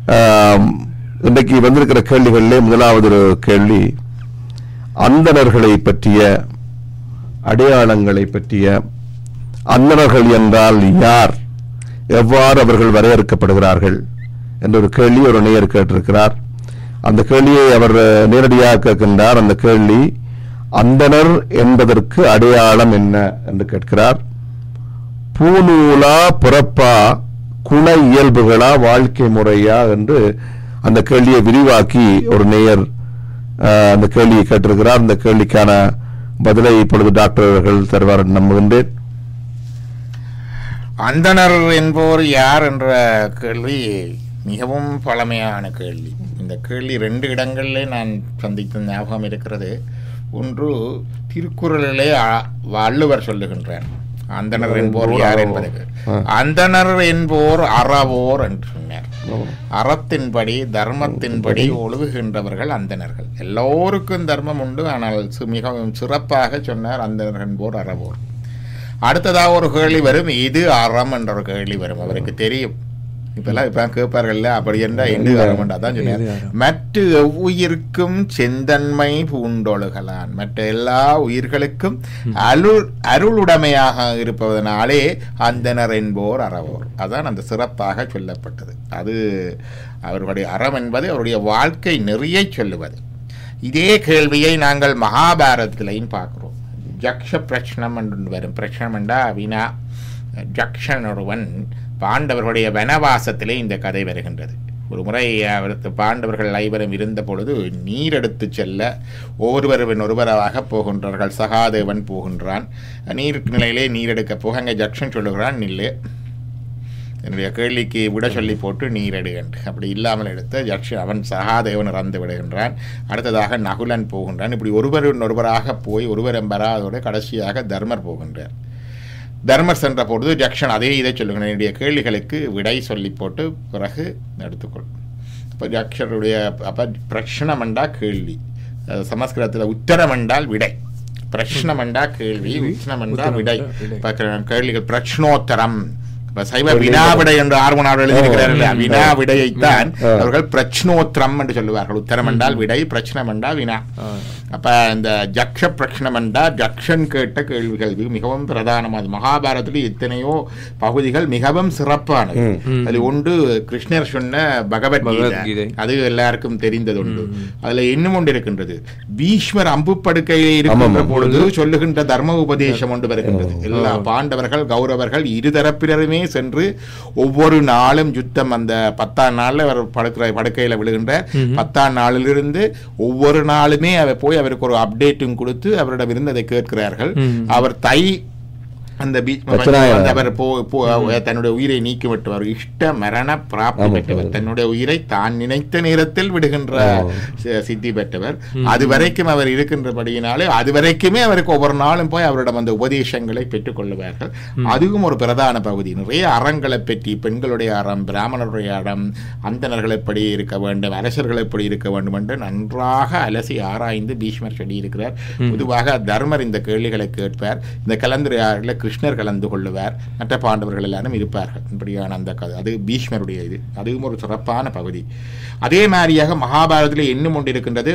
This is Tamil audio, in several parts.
ஆம், இன்றைக்கு வந்திருக்கிற கேள்விகளிலே முதலாவது ஒரு கேள்வி அந்தணர்களை பற்றிய அடையாளங்களை பற்றிய அந்தணர்கள் என்றால் யார் எவ்வாறு அவர்கள் வரையறுக்கப்படுகிறார்கள் என்ற ஒரு கேள்வி ஒரு நேயர் கேட்டிருக்கிறார் அந்த கேள்வியை அவர் நேரடியாக கேட்கின்றார் அந்த கேள்வி அந்தணர் என்பதற்கு அடையாளம் என்ன என்று கேட்கிறார் பூநூலா பிறப்பா குண இயல்புகளா வாழ்க்கை முறையா என்று அந்த கேள்வியை விரிவாக்கி ஒரு நேயர் அஹ், அந்த கேள்வியை கேட்டிருக்கிறார் அந்த கேள்விக்கான பதிலை இப்பொழுது டாக்டர் அவர்கள் தருவார் என்று நம்புகின்றேன் அந்தணர் என்போர் யார் என்ற கேள்வி மிகவும் பழமையான கேள்வி இந்த கேள்வி ரெண்டு இடங்களிலே நான் சந்தித்த ஞாபகம் இருக்கிறது ஒன்று திருக்குறளிலே அ- வள்ளுவர் சொல்லுகின்றார் அந்தணர் என்போர் யார் என்பதற்கு அந்தணர் என்போர் அறவோர் என்று சொன்னார் அறத்தின்படி தர்மத்தின்படி ஒழுகுகின்றவர்கள் அந்தணர்கள் எல்லோருக்கும் தர்மம் உண்டு ஆனால் சு- மிகவும் சிறப்பாக சொன்னார் அந்தணர் என்போர் அறவோர் அடுத்ததாக ஒரு கேள்வி வரும் இது அறம் என்ற ஒரு கேள்வி வரும் அவருக்கு தெரியும் இப்பெல்லாம் இப்ப கேட்பார்கள்ல அப்படி என்றால் என்ன அறம் தான் சொன்னார் மற்ற எவ்வுயிருக்கும் செந்தன்மை பூண்டொழுகலான் மற்ற எல்லா உயிர்களுக்கும் அருள் அருளுடைமையாக இருப்பதனாலே அந்தனர் என்போர் அறவோர் அதான் அந்த சிறப்பாக சொல்லப்பட்டது அது அவர்களுடைய அறம் என்பது அவருடைய வாழ்க்கை நெறியை சொல்லுவது இதே கேள்வியை நாங்கள் மகாபாரதத்திலையும் பார்க்கிறோம் ஜக்ஷ பிரச்சனம் என்று வரும் பிரச்சனம் என்றா வினா ஜக்ஷன் ஒருவன் பாண்டவர்களுடைய வனவாசத்திலே இந்த கதை வருகின்றது ஒரு முறை அவருக்கு பாண்டவர்கள் ஐவரும் இருந்த பொழுது நீர் எடுத்துச் செல்ல ஒருவருவன் ஒருவராக போகின்றார்கள் சகாதேவன் போகின்றான் நீர் நிலையிலே நீர் எடுக்க போக அங்கே ஜக்ஷன் சொல்லுகிறான் நில்லு என்னுடைய கேள்விக்கு விட சொல்லி போட்டு நீர் எடுகின்ற அப்படி இல்லாமல் எடுத்த யக்ஷ அவன் சகாதேவன் இறந்து விடுகின்றான் அடுத்ததாக நகுலன் போகின்றான் இப்படி ஒருவர் ஒருவராக போய் ஒருவரும் வராதோடு கடைசியாக தர்மர் போகின்றார் தர்மர் சென்ற பொழுது ஜக்ஷன் அதே இதை சொல்லுகிறான் என்னுடைய கேள்விகளுக்கு விடை சொல்லி போட்டு பிறகு எடுத்துக்கொள் அப்போ ஜக்ஷருடைய அப்போ பிரஷ்னம் என்றா கேள்வி அஹ் சமஸ்கிருதத்தில் உத்தரம் என்றால் விடை பிரஷ்னம் என்றா கேள்வி உத்தரம் என்றா விடை இப்ப கேள்விகள் பிரஷ்னோத்தரம் இப்ப சைவ வினாவிடை என்று ஆர்வனார் எழுதியிருக்கிறார்கள் வினா விடையைத்தான் அவர்கள் பிரச்னோத்திரம் என்று சொல்லுவார்கள் உத்தரம் என்றால் விடை பிரச்சனம் என்றால் வினா அப்ப இந்த ஜக்ஷ பிரச்சனம் என்றால் ஜக்ஷன் கேட்ட கேள்விகள் இது மிகவும் பிரதானமானது மகாபாரதத்தில் எத்தனையோ பகுதிகள் மிகவும் சிறப்பானது அதில் ஒன்று கிருஷ்ணர் சொன்ன பகவத்கீதை பகவத்கீதை. அது எல்லாருக்கும் தெரிந்தது உண்டு அதுல இன்னும் ஒன்று இருக்கின்றது பீஷ்மர் அம்பு படுக்கையிலே இருக்கின்ற பொழுது சொல்லுகின்ற தர்ம உபதேசம் ஒன்று வருகின்றது எல்லா பாண்டவர்கள் கௌரவர்கள் இருதரப்பினருமே சென்று ஒவ்வொரு நாளும் யுத்தம் அந்த பத்தாம் நாள்ல அவர் படுக்கிற படுக்கையில விழுகின்ற பத்தாம் நாளிலிருந்து ஒவ்வொரு நாளுமே அவர் போய் அவருக்கு ஒரு அப்டேட்டும் கொடுத்து அவரிடம் இருந்து அதை கேட்கிறார்கள் அவர் தை அந்த பீச் பச்சனாயர். வந்து அவர் போ- போ- தன்னுடைய உயிரை நீக்கி விட்டவர் இஷ்ட மரண பிராப்தி பெற்றவர் தன்னுடைய உயிரை தான் நினைத்த நேரத்தில் விடுகின்ற சி- சித்தி பெற்றவர் அது வரைக்கும் அவர் இருக்கின்றபடியினாலே அது வரைக்குமே அவருக்கு ஒவ்வொரு நாளும் போய் அவரிடம் அந்த உபதேசங்களை பெற்றுக் கொள்ளுவார்கள் அதுவும் ஒரு பிரதான பகுதி நிறைய அறங்களை பற்றி பெண்களுடைய அறம் பிராமணருடைய அறம் அந்தணர்கள் எப்படி இருக்க வேண்டும் அரசர்கள் எப்படி இருக்க வேண்டும் என்று நன்றாக அலசி ஆராய்ந்து பீஷ்மர் சொல்லியிருக்கிறார் பொதுவாக தர்மர் இந்த கேள்விகளை கேட்பார் இந்த கலந்துரையாடலில் கிருஷ்ணர் கலந்து கொள்ளுவார் மற்ற பாண்டவர்கள் எல்லாரும் இருப்பார்கள் இப்படியான அந்த கதை அது பீஷ்மருடைய இது அதுவும் ஒரு சிறப்பான பகுதி அதே மாதிரியாக மகாபாரதத்தில் இன்னும் ஒன்று இருக்கின்றது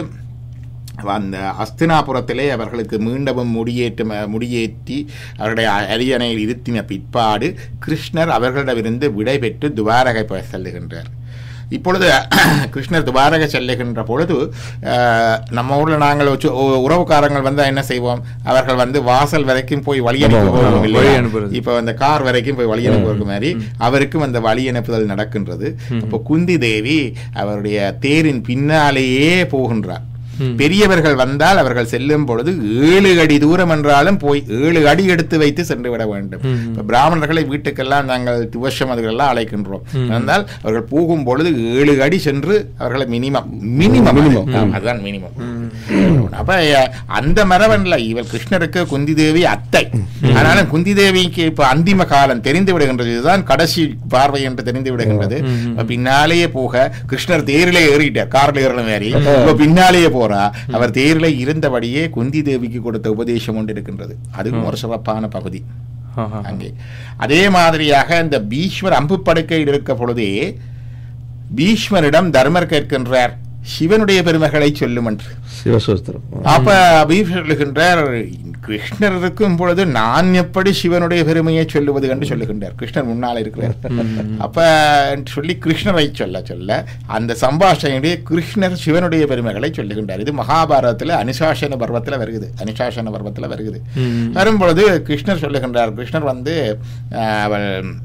அந்த அஸ்தினாபுரத்திலே அவர்களுக்கு மீண்டவும் முடியேற்று முடியேற்றி அவருடைய அரியணையில் இருத்தின பிற்பாடு கிருஷ்ணர் அவர்களிடமிருந்து விடை பெற்று துவாரகை போய் செல்லுகின்றார் இப்பொழுது கிருஷ்ணர் துவாரகை செல்லுகின்ற பொழுது அஹ், நம்ம ஊரில் நாங்கள் வச்சு உ- உறவுக்காரங்கள் வந்தால் என்ன செய்வோம் அவர்கள் வந்து வாசல் வரைக்கும் போய் வழி அனுப்பி ஆமா, போவோம் வழி இல்லையா? அனுப்புறது. இப்போ அந்த கார் வரைக்கும் போய் வழி அனுப்புறது மாதிரி அவருக்கும் அந்த வழி அனுப்புதல் நடக்கின்றது அப்போ குந்தி தேவி அவருடைய தேரின் பின்னாலேயே போகின்றார் பெரியவர்கள் வந்தால் அவர்கள் செல்லும் பொழுது ஏழு அடி தூரம் என்றாலும் போய் ஏழு அடி எடுத்து வைத்து சென்று விட வேண்டும் இப்ப பிராமணர்களை வீட்டுக்கெல்லாம் நாங்கள் துவஷம் அதுகளெல்லாம் அழைக்கின்றோம் இருந்தால் அவர்கள் போகும் பொழுது ஏழு அடி சென்று அவர்களை மினிமம் மினிமம் மினிமம் அதுதான் மினிமம் அப்ப அஹ், அந்த மரவன்ல இவள் கிருஷ்ணருக்கு குந்தி தேவி அத்தை ஆனாலும் குந்தி தேவிக்கு இப்ப அந்திம காலம் தெரிந்து விடுகின்றது இதுதான் கடைசி பார்வை என்று தெரிந்து விடுகின்றது அப்ப பின்னாலேயே போக கிருஷ்ணர் தேரிலே ஏறிட்டார் கார்ல ஏறின மாதிரி இப்ப பின்னாலேயே போறா அவர் தேரிலே இருந்தபடியே குந்தி தேவிக்கு கொடுத்த உபதேசம் ஒன்று இருக்கின்றது அதுவும் ஒரு சிறப்பான பகுதி அங்கே அதே மாதிரியாக இந்த பீஷ்மர் அம்பு படுக்கையில் இருக்க பொழுதே பீஷ்மரிடம் தர்மர் கேட்கின்றார் சிவனுடைய பெருமைகளை சொல்லும் என்று சிவசூஸ்திரம் அப்ப பீஷ்மர் சொல்லுகின்றார் கிருஷ்ணர் இருக்கும் பொழுது நான் எப்படி சிவனுடைய பெருமையை சொல்லுவது என்று சொல்லுகின்றார் கிருஷ்ணர் முன்னால் இருக்கிறார் அப்ப சொல்லி கிருஷ்ணரை சொல்ல சொல்ல அந்த சம்பாஷணையுடைய கிருஷ்ணர் சிவனுடைய பெருமைகளை சொல்லுகின்றார் இது மகாபாரதத்துல அனுசாசன பர்வத்துல வருகுது அனுசாசன பர்வத்துல வருகுது ம். வரும்பொழுது கிருஷ்ணர் சொல்லுகின்றார் கிருஷ்ணர் வந்து அஹ், அவள்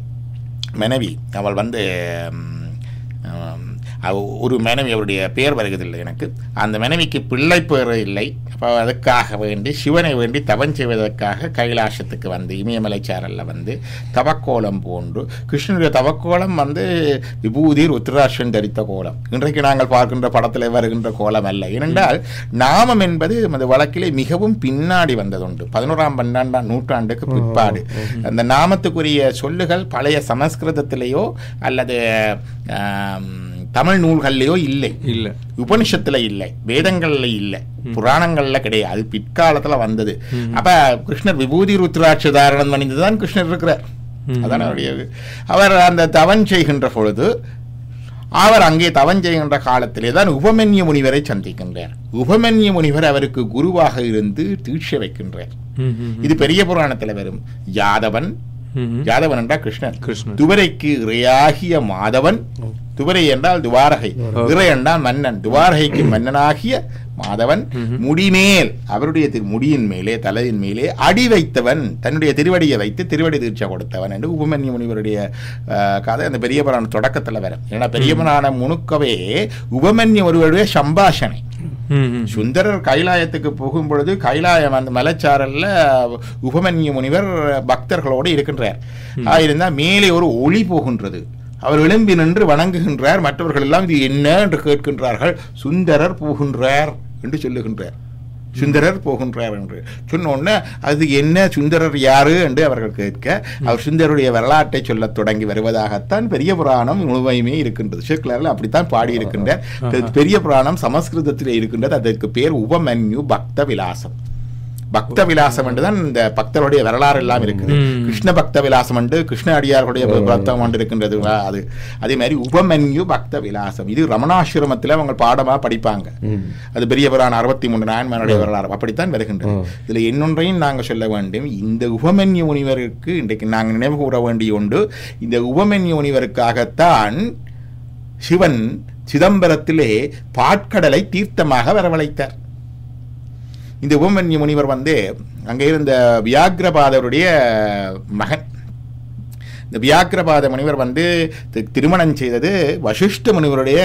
மனைவி அவள் வந்து ம், ஆம், அவ ஒரு மனைவி அவருடைய பெயர் வருவதில்லை எனக்கு அந்த மனைவிக்கு பிள்ளை பேர் இல்லை அப்போ அதுக்காக வேண்டி சிவனை வேண்டி தவம் செய்வதற்காக கைலாசத்துக்கு வந்து இமயமலை சாரலில் வந்து தவக்கோலம் போன்று கிருஷ்ணனுடைய தவக்கோலம் வந்து விபூதி ருத்ராட்சன் தரித்த கோலம் இன்றைக்கு நாங்கள் பார்க்கின்ற படத்தில் வருகின்ற கோலம் அல்ல ஏனென்றால் நாமம் என்பது அந்த வழக்கிலே மிகவும் பின்னாடி வந்ததுண்டு பதினோராம் பன்னெண்டாம் நூற்றாண்டுக்கு பிற்பாடு அந்த நாமத்துக்குரிய சொல்லுகள் பழைய சமஸ்கிருதத்திலேயோ அல்லது ஆம், தமிழ் நூல்கள்லையோ இல்லை இல்ல உபனிஷத்துல இல்லை வேதங்கள்ல இல்லை புராணங்கள்ல கிடையாது அது பிற்காலத்துல வந்தது அப்ப கிருஷ்ணர் விபூதி ருத்ராட்ச தாரணம் பண்ணிட்டு தான் கிருஷ்ணர் இருக்கிறார் அதான் அவருடைய இது. அவர் அந்த தவம் செய்கின்ற பொழுது அவர் அங்கே தவம் செய்கின்ற காலத்திலே தான் உபமன்ய முனிவரை சந்திக்கின்றார் உபமன்ய முனிவர் அவருக்கு குருவாக இருந்து தீட்சை வைக்கின்றார் ம், ம், இது பெரிய புராணத்துல வரும் யாதவன் ம், ம். யாதவன் என்றால் கிருஷ்ணன் கிருஷ்ணன். துவரைக்கு இறையாகிய மாதவன் துவரை என்றால் துவாரகை இறை என்றால் மன்னன் துவாரகைக்கு மன்னனாகிய மாதவன் முடிமேல் அவருடைய திரு- முடியின் மேலே தலையின் மேலே அடி வைத்தவன் தன்னுடைய திருவடியை வைத்து திருவடி தீட்சை கொடுத்தவன் என்று உபமன்ய முனிவருடைய அஹ், கதை அந்த பெரிய புராணம் தொடக்கத்துல வரும் ஏன்னா பெரிய புராணம் முணுக்கவே உபமன்ய ஒருவருடைய சம்பாஷணை ம், ம். சுந்தரர் கைலாயத்துக்கு போகும் பொழுது கைலாயம் அந்த மலைச்சாரல்ல உபமன்ய முனிவர் பக்தர்களோடு இருக்கின்றார் இருந்தா மேலே ஒரு ஒளி போகின்றது அவர் எழும்பி நின்று வணங்குகின்றார் மற்றவர்கள் எல்லாம் இது என்ன என்று கேட்கின்றார்கள் சுந்தரர் போகின்றார் என்று சொல்லுகின்றார் சுந்தரர் போகின்றார் என்று சொன்ன உடனே அது என்ன சுந்தரர் யாரு என்று அவர்கள் கேட்க அவர் சுந்தருடைய வரலாற்றை சொல்லத் தொடங்கி வருவதாகத்தான் பெரிய புராணம் முழுமையுமே இருக்கின்றது ஷேக்லரில் அப்படித்தான் பாடியிருக்கின்றார் பெரிய புராணம் சமஸ்கிருதத்தில் இருக்கின்றது அதற்கு பேர் உபமன்யு பக்த விலாசம் பக்த விலாசம் என்றுதான் இந்த பக்தருடைய வரலாறு எல்லாம் இருக்குது ம். கிருஷ்ண பக்த விலாசம் என்று கிருஷ்ண அடியார்களுடைய பக்தம் என்று இருக்கின்றது அது அதே மாதிரி உபமன்யு பக்த விலாசம் இது ரமணாசிரமத்தில் அவங்க பாடமா படிப்பாங்க அது பெரிய புராணம் அறுபத்தி மூணு நாயன்மாருடைய வரலாறு அப்படித்தான் வருகின்றது இதுல இன்னொன்றையும் நாங்க சொல்ல வேண்டும் இந்த உபமன்யு முனிவருக்கு இன்றைக்கு நாங்கள் நினைவு கூற வேண்டிய உண்டு இந்த உபமன்யு முனிவருக்காகத்தான் சிவன் சிதம்பரத்திலே பாட்கடலை தீர்த்தமாக வரவழைத்தார் இந்த உபமன்யு முனிவர் வந்து அங்கே இருந்த வியாக்கிரபாதருடைய மகன் இந்த வியாக்கிரபாத முனிவர் வந்து தி- திருமணம் செய்தது வசிஷ்ட முனிவருடைய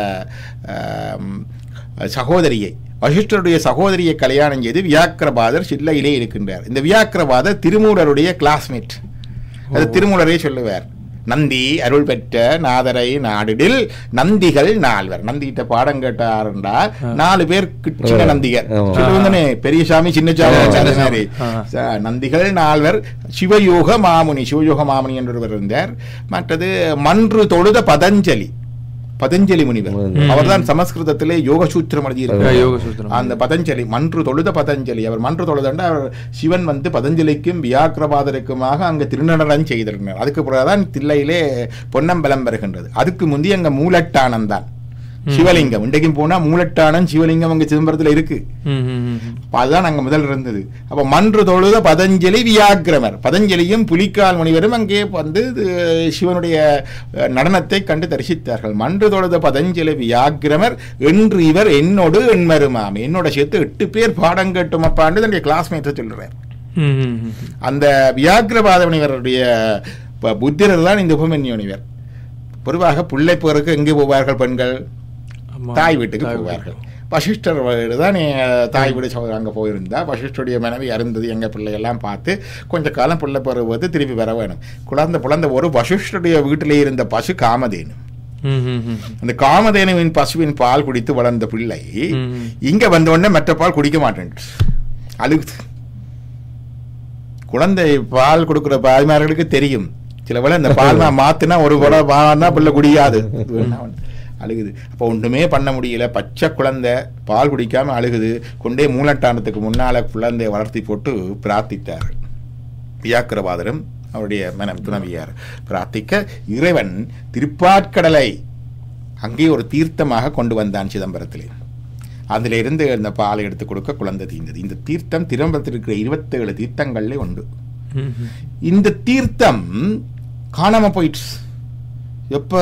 ஆம், சகோதரியை வசிஷ்டருடைய சகோதரியை கல்யாணம் செய்து வியாக்கிரபாதர் சில்லையிலே இருக்கின்றார் இந்த வியாக்கிரபாதர் திருமூலருடைய கிளாஸ்மேட் அது திருமூலரே சொல்லுவார் நந்தி அருள் பெற்ற நாதரை நாடிடில் நந்திகள் நால்வர் நந்திகிட்ட பாடம் கேட்டாருண்டா நாலு பேர் கி- சின்ன நந்திகர் ஆமா. சொல்லுவந்தனே பெரிய சாமி சின்ன சாமி ஆ, அந்த சின்ன மாதிரி ஆ. ச- நந்திகள் நால்வர் சிவயோக மாமுனி சிவயோக மாமுனி என்றொருவர் இருந்தார் மற்றது மன்று தொழுத பதஞ்சலி பதஞ்சலி முனிவர் ம். அவர்தான் சமஸ்கிருதத்திலே யோக சூத்திரம் ஆ, எழுதியிருக்கிறார் யோக சூத்திரம். அந்த பதஞ்சலி மன்று தொழுத பதஞ்சலி அவர் மன்று தொழுதண்டா அவர் சிவன் வந்து பதஞ்சலிக்கும் வியாக்கிரபாதருக்குமாக அங்க திருநடனம் செய்திருக்கிறார் அதுக்கு பிறகுதான் தில்லையிலே பொன்னம்பலம் வருகின்றது அதுக்கு முந்தைய அங்க மூலட்டானம் தான் சிவலிங்கம் இன்றைக்கும் போனா மூலட்டானம் சிவலிங்கம் அங்க சிதம்பரத்துல இருக்கு ம், ம், ம். அப்ப அதுதான் அங்க முதல் இருந்தது அப்ப மன்று தொழுத பதஞ்சலி வியாக்கிரமர் பதஞ்சலியும் புலிக்கால் முனிவரும் அங்கே வந்து இது, சிவனுடைய அஹ், நடனத்தை கண்டு தரிசித்தார்கள் மன்று தொழுத பதஞ்சலி வியாக்கிரமர் என்று இவர் என்னோடு எண்மருமாம் என்னோட சேர்த்து எட்டு பேர் பாடம் கேட்டுமப்பாண்டு தன்னுடைய கிளாஸ்மேட்டை சொல்றார் ம், ம், ம். அந்த வியாக்கிரபாத முனிவருடைய ப- புத்திரர் தான் இந்த உபமன்யு முனிவர் பொதுவாக பிள்ளை போருக்கு எங்கே போவார்கள் பெண்கள் ஆமா. தாய் வீட்டுக்கு தாய் போவார்கள் வசிஷ்டர் வீடு தான் நீ- தாய் வீடு சகோதரர் அங்கே போயிருந்தா வசிஷ்டருடைய மனைவி அருந்தது எங்கள் பிள்ளையெல்லாம் பார்த்து கொஞ்ச காலம் பிள்ளை பருவது திருப்பி வர வேணும் குழந்தை புலந்த ஒரு வசிஷ்டருடைய வீட்டிலே இருந்த பசு காமதேனு ம், ம், ம். அந்த காமதேனுவின் பசுவின் பால் குடித்து வளர்ந்த பிள்ளை ம். இங்க வந்த உடனே மற்ற பால் குடிக்க மாட்டேன் அழுகுது குழந்தை பால் கொடுக்குற தாய்மார்களுக்கு தெரியும் சில வேளை இந்த பால் நான் மாத்தினா ஒரு குடம் வாங்கினா பிள்ளை குடிக்காது அழுகுது அப்போ ஒன்றுமே பண்ண முடியல பச்சை குழந்தை பால் குடிக்காம அழுகுது கொண்டே மூலட்டானத்துக்கு முன்னால குழந்தையை வளர்த்தி போட்டு பிரார்த்தித்தார் வியாக்கிரபாதரும் அவருடைய மனம் துணவியார் பிரார்த்திக்க இறைவன் திருப்பாற்கடலை அங்கே ஒரு தீர்த்தமாக கொண்டு வந்தான் சிதம்பரத்திலே அதில் இருந்து அந்த பாலை எடுத்து கொடுக்க குழந்தை தீர்ந்தது இந்த தீர்த்தம் திரும்பத்தில் இருக்கிற இருபத்தேழு தீர்த்தங்கள்ல உண்டு ம், ம். இந்த தீர்த்தம் காணாம போயிடுச்சு எப்ப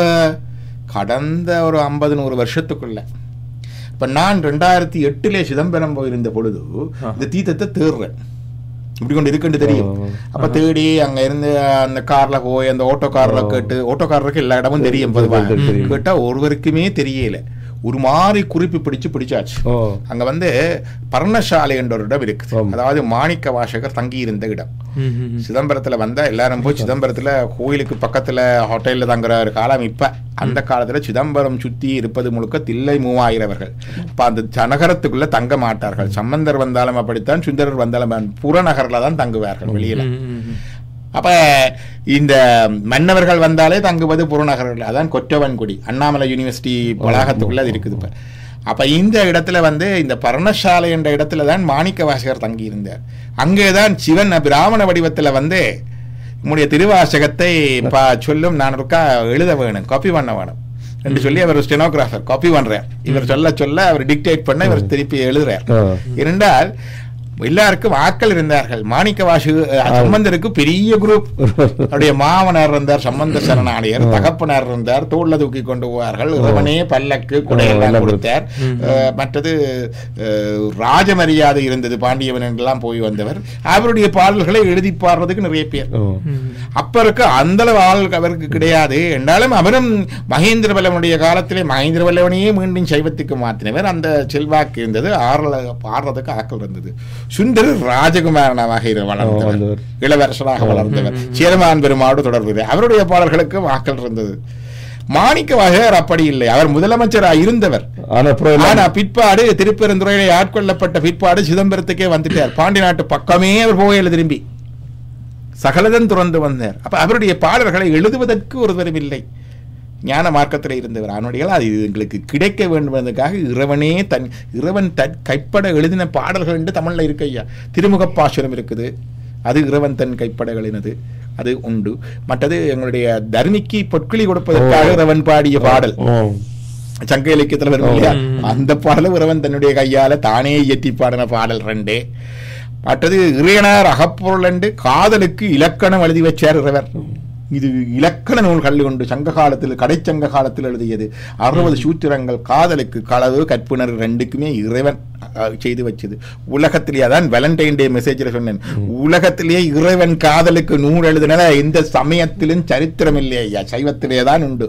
கடந்த ஒரு ஐம்பது நூறு வருஷத்துக்குள்ள இப்ப நான் ரெண்டாயிரத்தி எட்டுல சிதம்பரம் போயிருந்த பொழுது இந்த தீர்த்தத்தை தேடுறேன் இப்படி கொண்டு இருக்குன்னு தெரியும் ஓ. அப்ப தேடி அங்க இருந்து அந்த கார்ல போய் அந்த ஓட்டோ கார்ல கேட்டு ஓட்டோ காரருக்கு எல்லா இடமும் தெரியும் பொதுவா தெரியும், தெரியும். கேட்டா ஒருவருக்குமே தெரியல ஒரு மாதிரி குறிப்பு பிடிச்சு பிடிச்சாச்சு ஓ அங்க வந்து பர்ணசாலை என்ற ஒரு இடம் இருக்குது ஆமா. அதாவது மாணிக்க வாசகர் தங்கி இருந்த இடம் ம், ம், ம். சிதம்பரத்துல வந்தா எல்லாரும் போய் சிதம்பரத்துல கோயிலுக்கு பக்கத்துல ஹோட்டல்ல தங்குற ஒரு காலம் இப்ப அந்த காலத்துல சிதம்பரம் சுத்தி இருப்பது முழுக்க தில்லை மூவாயிரவர்கள் அப்ப அந்த நகரத்துக்குள்ள தங்க மாட்டார்கள் சம்பந்தர் வந்தாலும் அப்படித்தான் சுந்தரர் வந்தாலும் அப்படி- புறநகர்ல தான் தங்குவார்கள் வெளியில ம், ம், ம். அப்ப இந்த மன்னவர்கள் வந்தாலே தங்குவது புறநகர்கள் அதான் கொற்றவன்குடி அண்ணாமலை யூனிவர்சிட்டி வளாகத்துக்குள்ள அது இருக்குது இப்ப அப்ப இந்த இடத்துல வந்து இந்த பர்ணசாலை என்ற இடத்துல தான் மாணிக்க வாசகர் தங்கி இருந்தார் அங்கேதான் சிவன் பிராமண வடிவத்துல வந்து உம்முடைய திருவாசகத்தை பா சொல்லும் நான் இருக்கா எழுத வேணும் காப்பி பண்ண வேணும் என்று சொல்லி அவர் ஸ்டெனோகிராஃபர் காப்பி பண்றார் இவர் சொல்ல சொல்ல அவர் டிக்டேட் பண்ண இவர் திருப்பி எழுதுறார் ஆ. இருந்தால் எல்லாருக்கும் ஆட்கள் இருந்தார்கள் மாணிக்க வாசு சம்பந்தருக்கு பெரிய குரூப் அவருடைய மாமனார் இருந்தார் சம்பந்த சரணாலயர் தகப்பனார் இருந்தார் தோல்ல தூக்கி கொண்டு போவார்கள் இறைவனே பல்லக்கு குடையெல்லாம் எல்லாம் கொடுத்தார் அஹ், மற்றது அஹ், ராஜமரியாதை இருந்தது பாண்டியவன் என்றெல்லாம் போய் வந்தவர் அவருடைய பாடல்களை எழுதி பாடுறதுக்கு நிறைய பேர் ஓ அப்ப இருக்க அந்த அளவு ஆள் அவருக்கு கிடையாது என்றாலும் அவரும் மகேந்திர வல்லவனுடைய காலத்திலே மகேந்திர வல்லவனையே மீண்டும் சைவத்துக்கு மாற்றினவர் அந்த செல்வாக்கு இருந்தது ஆறல ஆடுறதுக்கு ஆக்கள் இருந்தது சுந்தரர் ராஜகுமாரனாக இரு- வளர்ந்தவர் வந்தவர். இளவரசராக வளர்ந்தவர் சேரமான் பெருமாடு தொடர்பு அவருடைய பாடல்களுக்கு ஆக்கள் இருந்தது மாணிக்க வாசகர் அப்படி இல்லை அவர் முதலமைச்சராக இருந்தவர் ஆனா அப்புறம் எல்லாம் ஆனா பிற்பாடு திருப்பெருந்துறையிலே ஆட்கொள்ளப்பட்ட பிற்பாடு சிதம்பரத்துக்கே வந்துட்டார் பாண்டி நாட்டு பக்கமே அவர் போகல திரும்பி சகலதன் துறந்து வந்தார் அப்ப அவருடைய பாடல்களை எழுதுவதற்கு ஒருவரும் இல்லை ஞான மார்க்கத்தில் இருந்தவர் அவனுடைய அது எங்களுக்கு கிடைக்க வேண்டும் என்பதற்காக இறைவனே தன் இறைவன் தன் கைப்பட எழுதின பாடல்கள் என்று தமிழ்ல இருக்கு ஐயா திருமுகப்பாசுரம் இருக்குது அது இறைவன் தன் கைப்படகளினது அது உண்டு மற்றது எங்களுடைய தர்மிக்கு பொற்கிளி கொடுப்பதற்காக இறைவன் பாடிய பாடல் ஓ சங்க இலக்கியத்துல வரும் இல்லையா அந்த பாடலும் இறைவன் தன்னுடைய கையால தானே இயற்றி பாடின பாடல் ரெண்டு மற்றது இறையனார் அகப்பொருள் என்று காதலுக்கு இலக்கணம் எழுதி வச்சார் இறைவர் இது இலக்கண நூல்கள் உண்டு சங்க காலத்தில் கடைச்சங்க காலத்தில் எழுதியது அறுபது சூத்திரங்கள் காதலுக்கு களவு கற்புணர் ரெண்டுக்குமே இறைவன் அஹ், செய்து வச்சது உலகத்திலேயே அதான் வேலண்டைன் டே மெசேஜில் சொன்னேன் உலகத்திலேயே இறைவன் காதலுக்கு நூல் எழுதின எந்த சமயத்திலும் சரித்திரம் இல்லையா ஐயா சைவத்திலே தான் உண்டு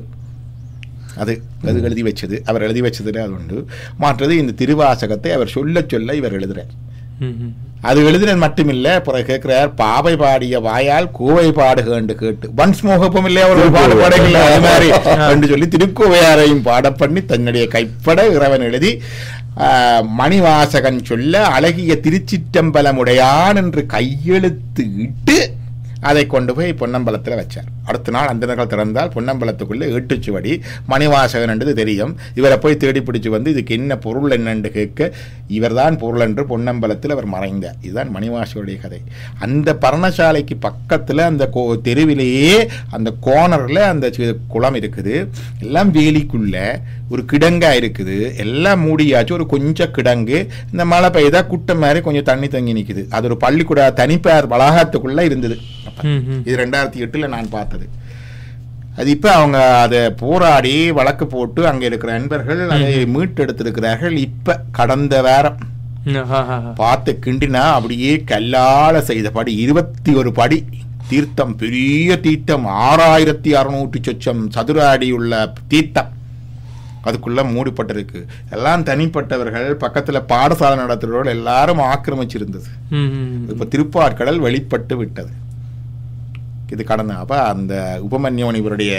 அது அது எழுதி வச்சது அவர் எழுதி வச்சதுல அது உண்டு மாற்றது இந்த திருவாசகத்தை அவர் சொல்ல சொல்ல இவர் எழுதுறார் ம், ம். அது எழுதினது மட்டுமில்ல பிறகு கேட்கிறார் பாவை பாடிய வாயால் கூவை பாடுகண்டு கேட்டு ஒன்ஸ் மோகப்பம் இல்லையா ஒரு பாடு பாடல அது மாதிரி என்று சொல்லி திருக்கோவையாரையும் பாட பண்ணி தன்னுடைய கைப்பட இறைவன் எழுதி ஆ, மணிவாசகன் சொல்ல அழகிய திருச்சிற்றம்பலமுடையான் என்று கையெழுத்து இட்டு அதை கொண்டு போய் பொன்னம்பலத்தில் வச்சார் அடுத்த நாள் அந்தனர்கள் திறந்தால் பொன்னம்பலத்துக்குள்ளே ஏட்டுச்சுவடி மணிவாசகன் என்றது தெரியும் இவரை போய் தேடி பிடிச்சு வந்து இதுக்கு என்ன பொருள் என்னன்னு கேட்க இவர்தான் பொருள் என்று பொன்னம்பலத்தில் அவர் மறைந்தார் இதுதான் மணிவாசகருடைய கதை அந்த பர்ணசாலைக்கு பக்கத்தில் அந்த கோ தெருவிலேயே அந்த கோணரில் அந்த சி- குளம் இருக்குது எல்லாம் வேலிக்குள்ள ஒரு கிடங்கா இருக்குது எல்லாம் மூடியாச்சு ஒரு கொஞ்சம் கிடங்கு இந்த மழை பெய்தா குட்டை மாதிரி கொஞ்சம் தண்ணி தங்கி நிக்குது அது ஒரு பள்ளிக்கூட தனிப்பார் வளாகத்துக்குள்ள இருந்தது அப்ப. ம், ம். இது ரெண்டாயிரத்தி எட்டுல நான் பார்த்தது அது இப்ப அவங்க அதை போராடி வழக்கு போட்டு அங்க இருக்கிற நண்பர்கள் அதை மீட்டெடுத்திருக்கிறார்கள் இப்ப கடந்த வாரம் ம், ஆ, ஆ, ஆ. பார்த்து கிண்டினா அப்படியே கல்லால செய்த படி இருபத்தி ஒரு படி தீர்த்தம் பெரிய தீர்த்தம் ஆறாயிரத்தி அறுநூற்றி சொச்சம் சதுர அடி உள்ள தீர்த்தம் அதுக்குள்ள மூடிப்பட்டிருக்கு எல்லாம் தனிப்பட்டவர்கள் பக்கத்துல பாடசாலை நடத்துகிறவர்கள் எல்லாரும் ஆக்கிரமிச்சிருந்தது ம், ம், ம். இப்ப திருப்பாற்கடல் வெளிப்பட்டு விட்டது இது கடந்த அப்ப அந்த உபமன்யவன் இவருடைய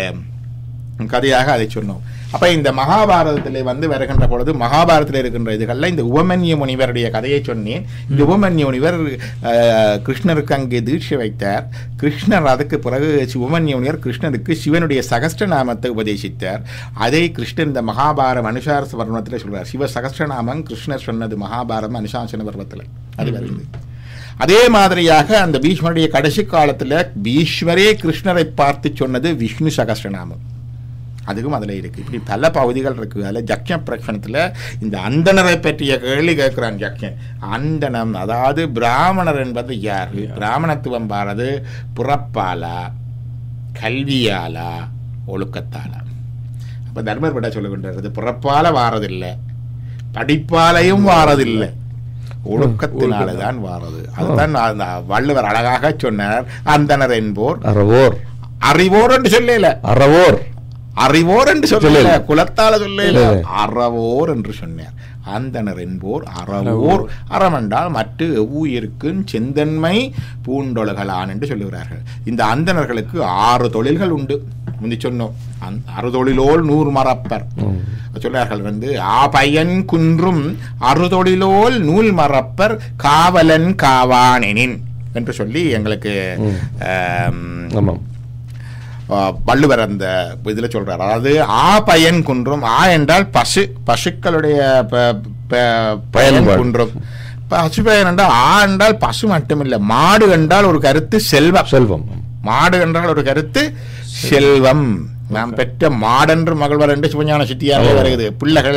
கதையாக அதை சொன்னோம் அப்ப இந்த மகாபாரதத்திலே வந்து வருகின்ற பொழுது மகாபாரதத்தில் இருக்கின்ற இதுகள்ல இந்த உபமன்ய முனிவருடைய கதையை சொன்னேன் இந்த உபமன்ய முனிவர் அஹ், கிருஷ்ணருக்கு அங்கே தீட்சை வைத்தார் கிருஷ்ணர் அதுக்கு பிறகு சி- உபமன்ய முனிவர் கிருஷ்ணருக்கு சிவனுடைய சகஸ்டநாமத்தை உபதேசித்தார் அதை கிருஷ்ணர் இந்த மகாபாரதம் அனுசார வர்ணத்தில் சொல்றார் சிவ சகஸ்டநாமம் கிருஷ்ணர் சொன்னது மகாபாரதம் அனுசாசன பர்வத்தில் அது வருது அதே மாதிரியாக அந்த பீஷ்மருடைய கடைசி காலத்துல பீஷ்மரே கிருஷ்ணரை பார்த்து சொன்னது விஷ்ணு சகஸ்ரநாமம் அதுக்கும் அதில் இருக்கு இப்படி பல பகுதிகள் இருக்கு அதில் ஜக்ஷ பிரகடனத்தில் இந்த அந்தணரை பற்றிய கேள்வி கேட்குறான் ஜக்ஷன் அந்தணம் அதாவது பிராமணர் என்பது யார் பிராமணத்துவம் பாரது புறப்பாலா கல்வியாலா ஒழுக்கத்தாலா அப்போ தர்மர் பட்ட சொல்லுகின்றது பிறப்பால வாரதில்லை படிப்பாலையும் வாரதில்லை ஒழுக்கத்தினால தான் வாரது அதுதான் அந்த வள்ளுவர் அழகாக சொன்னார் அந்தனர் என்போர் அறவோர் அறிவோர் என்று சொல்லல அறவோர் அறிவோர் என்று சொல்லல சொல்லல. குலத்தால சொல்லல இல்ல. அறவோர் என்று சொன்னார் அந்தனர் என்போர் அறவோர் அறம் என்றால் மற்ற எவ்வுயிருக்கும் செந்தன்மை பூண்டொழுகலான் என்று சொல்லுகிறார்கள் இந்த அந்தணர்களுக்கு ஆறு தொழில்கள் உண்டு முந்தி சொன்னோம் அந் அறுதொழிலோல் நூறு மறப்பர் சொல்றார்கள் வந்து ஆ பயன் குன்றும் அறுதொழிலோல் நூல் மறப்பர் காவலன் காவானெனின் என்று சொல்லி எங்களுக்கு ஆம், ஆமாம் ஆ, வள்ளுவர் அந்த இதில் சொல்றார் அதாவது ஆ பயன் குன்றும் ஆ என்றால் பசு பசுக்களுடைய ப- ப- பயன் பயன்பாடு. குன்றும் பசு பயன் என்றால் ஆ என்றால் பசு மட்டுமில்லை மாடு என்றால் ஒரு கருத்து செல்வம் செல்வம் மாடு என்றால் ஒரு கருத்து செல்வம் நாம் பெற்ற மாடென்று மகள்வர் என்று சிவஞான சித்தியாரே வருகிறது பிள்ளைகள்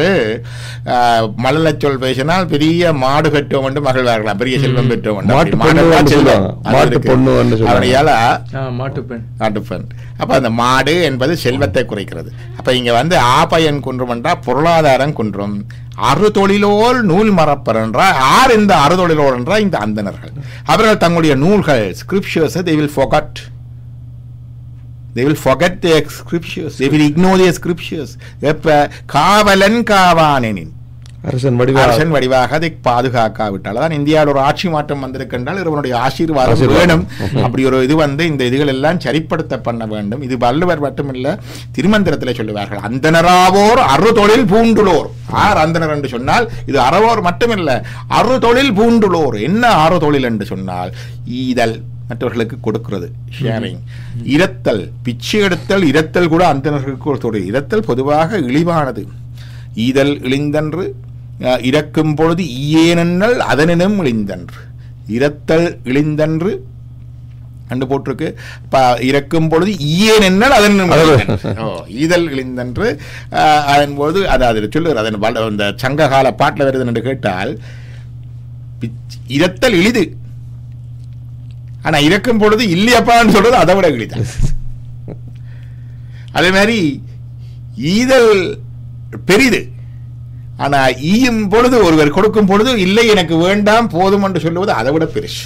மழலை சொல் பேசினால் பெரிய மாடு பெற்றோம் என்று மகிழ்வார்களாம் பெரிய செல்வம் பெற்றோம் என்று. மாட்டு மாடு பொண்ணு என்றால் என்று செல்வம். சொல்லுவாங்க. அது மாட்டு இருக்கு. பொண்ணு என்று சொல்லுவாங்க. அதனால ஆ மாட்டுப்பெண் நாட்டுப்பெண் அப்ப அந்த மாடு என்பது செல்வத்தை குறைக்கிறது அப்ப இங்க வந்து ஆபயன் குன்றும் என்றால் பொருளாதாரம் குன்றும் அறுதொழிலோல் நூல் மறப்பர் என்றால் யார் இந்த அறுதொழிலோல் என்றால் இந்த அந்தணர்கள் அவர்கள் தங்களுடைய நூல்கள் scriptures they will forget they will forget their scriptures they will ignore their scriptures எப்ப காவலன் காவானெனின் அரசன் வடிவா அரசன் வடிவாக அதை பாதுகாக்காவிட்டால் தான் இந்தியாவில் ஒரு ஆட்சி மாற்றம் வந்திருக்கின்றால் இவனுடைய ஆசீர்வாதம் ஆசீர்வாதம். வேணும் அப்படி ஒரு இது வந்து இந்த இதுகள் எல்லாம் சரிப்படுத்த பண்ண வேண்டும் இது வள்ளுவர் மட்டுமில்ல திருமந்திரத்தில் சொல்லுவார்கள் அந்தனராவோர் அறுதொழில் பூண்டுளோர் ஆர் அந்தனர் என்று சொன்னால் இது அறவோர் மட்டுமில்ல அறுதொழில் பூண்டுளோர் என்ன அறுதொழில் என்று சொன்னால் ஈதல் மற்றவர்களுக்கு கொடுக்கிறது ஷேரிங் இரத்தல் பிச்சை எடுத்தல் இரத்தல் கூட அந்தணர்களுக்கு ஒரு தொழில் இரத்தல் பொதுவாக இழிவானது ஈதல் இழிந்தன்று அஹ், இறக்கும் பொழுது ஈயேனென்னல் அதனினும் இழிந்தன்று இரத்தல் இழிந்தன்று கண்டு போட்டிருக்கு ப இறக்கும் பொழுது ஈயேன் என்னல் அதனினும் அது- இழிந்தன்று. ஓ, ஈதல் இழிந்தன்று அஹ், அதன்போது அது அதில் சொல்லுகிற அதன் வள- இந்த சங்ககால பாட்டில் வருது என்று கேட்டால் பிச்- இரத்தல் இழிது ஆனா இறக்கும் பொழுது இல்லையப்பான்னு சொல்றது அதை விட இழிதான் அதே மாதிரி ஈதல் பெரிது ஆனா ஈயும் பொழுது ஒருவர் கொடுக்கும் பொழுது இல்லை எனக்கு வேண்டாம் போதும் என்று சொல்லுவது அதை விட பெருசு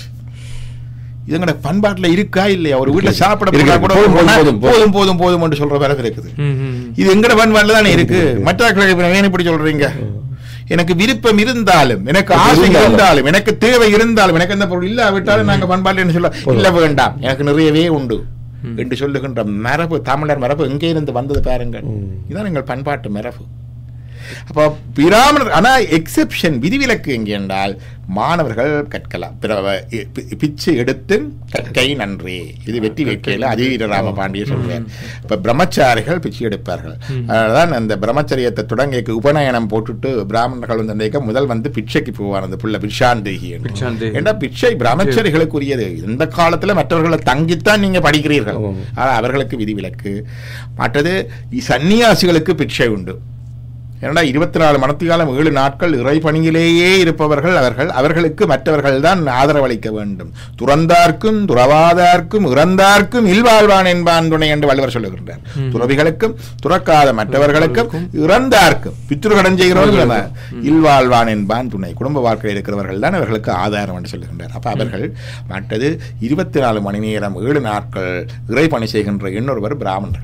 இதுங்கட பண்பாட்டுல இருக்கா இல்லையா ஒரு வீட்டுல சாப்பிட போனா இருக்கு. கூட போதும், போனா போதும், போதும். போதும் போதும் போதும் என்று சொல்ற பிறகு இருக்குது ம், ம், ம். இது எங்கட பண்பாட்டுல தானே இருக்கு மற்ற ஏன் இப்படி சொல்றீங்க எனக்கு விருப்பம் இருந்தாலும் எனக்கு ஆசை இருந்தாலும். இருந்தாலும் எனக்கு தேவை இருந்தாலும் எனக்கு அந்த பொருள் இல்லாவிட்டாலும் நாங்க பண்பாட்டு என்ன சொல்ல இல்ல வேண்டாம் எனக்கு நிறையவே உண்டு என்று சொல்லுகின்ற மரபு தமிழர் மரபு எங்கே இருந்து வந்தது பாருங்கள் இதுதான் எங்கள் பண்பாட்டு மரபு அப்போ பிராமணர் ஆனா எக்ஸெப்ஷன் விதிவிலக்கு எங்கே என்றால் மாணவர்கள் கற்கலாம் பிற- பி- பிச்சை எடுத்து கற்கை நன்றே இது வெற்றி வைக்கையில் அதீர ராம பாண்டிய சொல்றார் இப்ப பிரம்மச்சாரிகள் பிச்சை எடுப்பார்கள் அதனால்தான் அந்த பிரம்மச்சரியத்தை தொடங்கிய உபநயனம் போட்டுட்டு பிராமணர்கள் வந்து அன்றைக்கு முதல் வந்து பிச்சைக்கு போவார் அந்த புள்ள பிட்சாந்தேகி என்று பிட்சாந்தேகி. ஏண்டா பிச்சை பிரம்மச்சரிகளுக்குரியது இந்த காலத்துல மற்றவர்களை தங்கித்தான் நீங்க படிக்கிறீர்கள் ஆமாம். ஆனால் அவர்களுக்கு விதிவிலக்கு மற்றது இ- சன்னியாசிகளுக்கு பிச்சை உண்டு ஏன்னா இருபத்தி நாலு மணத்திகாலம் ஏழு நாட்கள் இறை பணியிலேயே இருப்பவர்கள் அவர்கள் அவர்களுக்கு மற்றவர்கள் தான் ஆதரவளிக்க வேண்டும் துறந்தார்க்கும் துறவாதார்க்கும் இறந்தார்க்கும் இல்வாழ்வான் என்பான் துணை என்று வள்ளுவர் சொல்லுகின்றார் துறவிகளுக்கும் துறக்காத மற்றவர்களுக்கும் இறந்தார்க்கும் பித்ருகடன் செய்கிறவர்கள் இல்வாழ்வான் என்பான் துணை குடும்ப வாழ்க்கையில் இருக்கிறவர்கள் தான் அவர்களுக்கு ஆதாரம் என்று சொல்லுகின்றார் அப்ப அவர்கள் மற்றது இருபத்தி நாலு மணி நேரம் ஏழு நாட்கள் இறை பணி செய்கின்ற இன்னொருவர் பிராமணர்கள்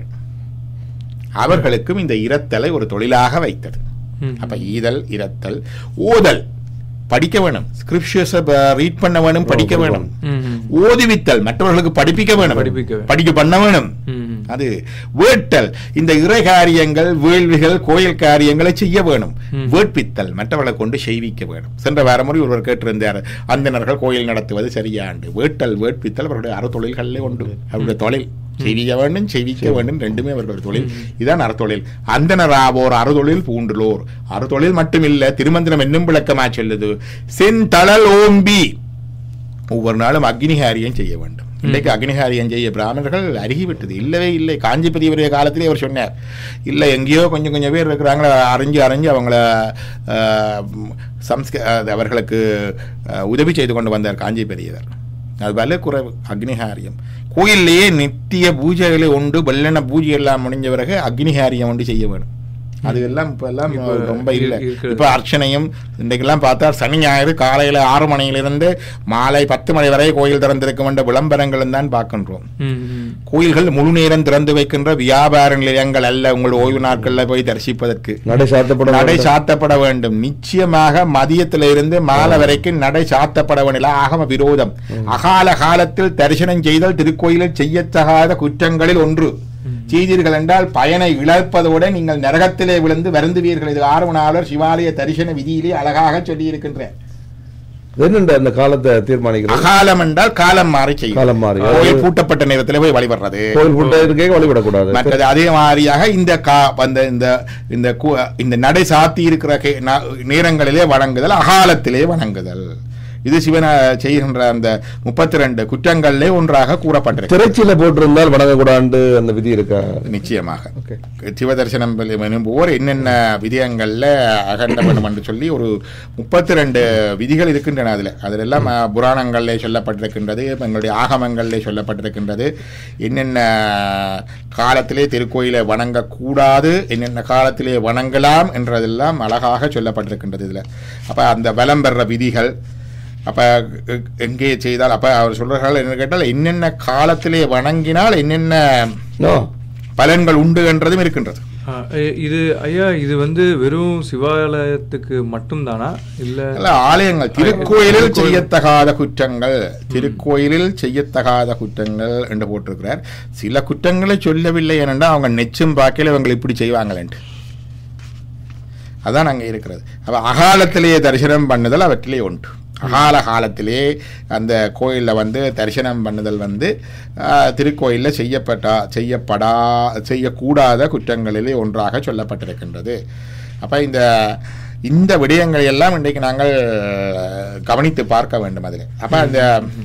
அவர்களுக்கும் இந்த இரத்தலை ஒரு தொழிலாக வைத்தது ம். அப்ப ஈதல் இரத்தல் ஓதல் படிக்க வேணும் ஸ்கிரிப்ஷர்ஸை ரீட் பண்ண வேணும் படிக்க வேணும் ம், ம். ஓதுவித்தல் மற்றவர்களுக்கு படிப்பிக்க வேணும் படிப்பிக்க வேணும். படிக்க பண்ண வேணும் ம், ம். அது வேட்டல் இந்த இறை காரியங்கள் வேள்விகள் கோயில் காரியங்களை செய்ய வேணும் ம். வேட்பித்தல் மற்றவர்களை கொண்டு செய்விக்க வேணும் சென்ற வார முறை ஒருவர் கேட்டிருந்தார் அந்தணர்கள் கோயில் நடத்துவது சரியாண்டு வேட்டல் வேட்பித்தல் அவருடைய அறத்தொழில்களிலே உண்டு அவருடைய தொழில் செய்விக்க வேண்டும் செய்விக்க வேண்டும் ரெண்டுமே அவர்களுடைய தொழில் இதான் அறத்தொழில் அந்தனராவோர் அறுதொழில் பூண்டுலோர் அறுதொழில் மட்டுமில்ல திருமந்திரம் என்னும் விளக்கமா சொல்லுது செந்தளல் ஓம்பி ஒவ்வொரு நாளும் அக்னிகாரியம் செய்ய வேண்டும் இன்றைக்கு அக்னிகாரியம் செய்ய பிராமணர்கள் அருகிவிட்டது இல்லவே இல்லை காஞ்சி பெரியவருடைய காலத்திலே அவர் சொன்னார் இல்லை எங்கேயோ கொஞ்சம் கொஞ்சம் பேர் இருக்கிறாங்களா அறிஞ்சு அறிஞ்சு அவங்கள ஆஹ், சம்ஸ்க அது அவர்களுக்கு ஆஹ், உதவி செய்து கொண்டு வந்தார் காஞ்சி பெரியவர் அது வல குறைவு அக்னிகாரியம் கோயில்லையே நித்திய பூஜைகளை உண்டு வெள்ளன பூஜை எல்லாம் முடிஞ்ச பிறகு அக்னிகாரியம் ஒன்று செய்ய வேணும் அது எல்லாம் இப்ப எல்லாம் இப்ப ரொம்ப இல்லை இருக்கிறது. இப்ப அர்ச்சனையும் இன்றைக்கெல்லாம் பார்த்தா சனி ஞாயிறு காலையில ஆறு மணியிலிருந்து மாலை பத்து மணி வரை கோயில் திறந்திருக்கும் என்ற விளம்பரங்களும் தான் பார்க்கின்றோம் ம், ம். கோயில்கள் முழு நேரம் திறந்து வைக்கின்ற வியாபார நிலையங்கள் அல்ல உங்கள் ஓய்வு நாட்கள்ல போய் தரிசிப்பதற்கு நடை சாத்தப்பட நடை வேண்டும். சாத்தப்பட வேண்டும் நிச்சயமாக மதியத்தில இருந்து மாலை வரைக்கும் நடை சாத்தப்பட வேண்டும் ஆகம விரோதம் அகால காலத்தில் தரிசனம் செய்தல் திருக்கோயிலில் செய்யத்தகாத குற்றங்களில் ஒன்று செய்தீர்கள் என்றால் பயனை இழப்பதோடு நீங்கள் நரகத்திலே விழுந்து வருந்துவீர்கள் இது ஆர்வனாளர் சிவாலய தரிசன விதியிலே அழகாக சொல்லியிருக்கின்றேன் என்னென்ற அந்த காலத்தை தீர்மானிக்கிறது அகாலம் என்றால் காலம் மாறி செய்யும் காலம் மாறி. கோயில் பூட்டப்பட்ட நேரத்தில் போய் வழிபடுறது கோயில் புட்ட இருக்கே வழிபடக்கூடாது மற்றது அதே மாதிரியாக இந்த கா அந்த இந்த இந்த கு- இந்த நடை சாத்தி இருக்கிற கே- நா- நேரங்களிலே வணங்குதல் அகாலத்திலே வணங்குதல் இது சிவன செய்கின்ற அந்த முப்பத்தி ரெண்டு குற்றங்களிலே ஒன்றாக கூறப்பட்டிருக்கு திரைச்சியில போட்டிருந்தால் வணங்கக்கூடாது அந்த விதி இருக்கா நிச்சயமாக ஓகே சிவ தரிசனம் போர் என்னென்ன விதயங்களில் அகண்ட வேண்டும் என்று சொல்லி ஒரு முப்பத்தி ரெண்டு விதிகள் இருக்கின்றன அதில் அதில் எல்லாம் அஹ், புராணங்களிலே சொல்லப்பட்டிருக்கின்றது எங்களுடைய ஆகமங்களிலே சொல்லப்பட்டிருக்கின்றது என்னென்ன காலத்திலே திருக்கோயிலை வணங்கக்கூடாது என்னென்ன காலத்திலே வணங்கலாம் என்றதெல்லாம் அழகாக சொல்லப்பட்டிருக்கின்றது இதில் அப்போ அந்த வலம் பெற விதிகள் அப்போ எங்கே செய்தால் அப்போ அவர் சொல்கிறார்கள் என்ன கேட்டால் என்னென்ன காலத்திலே வணங்கினால் என்னென்ன நோ பலன்கள் உண்டு என்றதும் இருக்கின்றது ஆ, எ- இது ஐயா இது வந்து வெறும் சிவாலயத்துக்கு மட்டும்தானா இல்ல அல்ல ஆலயங்கள் திருக்கோயிலில் செய்யத்தகாத குற்றங்கள் திருக்கோயிலில் செய்யத்தகாத குற்றங்கள் என்று போட்டிருக்கிறார் சில குற்றங்களை சொல்லவில்லை ஏனென்றால் அவங்க நெச்சும் பார்க்கல இவங்க இப்படி செய்வாங்களேன்ட்டு அதான் அங்கே இருக்கிறது அப்போ அகாலத்திலேயே தரிசனம் பண்ணுதல் அவற்றிலே உண்டு அகால காலத்திலே அந்த கோயிலில் வந்து தரிசனம் பண்ணுதல் வந்து ஆஹ், திருக்கோயிலில் செய்யப்பட்டா செய்யப்படா செய்யக்கூடாத குற்றங்களிலே ஒன்றாக சொல்லப்பட்டிருக்கின்றது அப்போ இந்த இந்த விடயங்களை எல்லாம் இன்றைக்கு நாங்கள் கவனித்து பார்க்க வேண்டும் அதில் அப்போ அந்த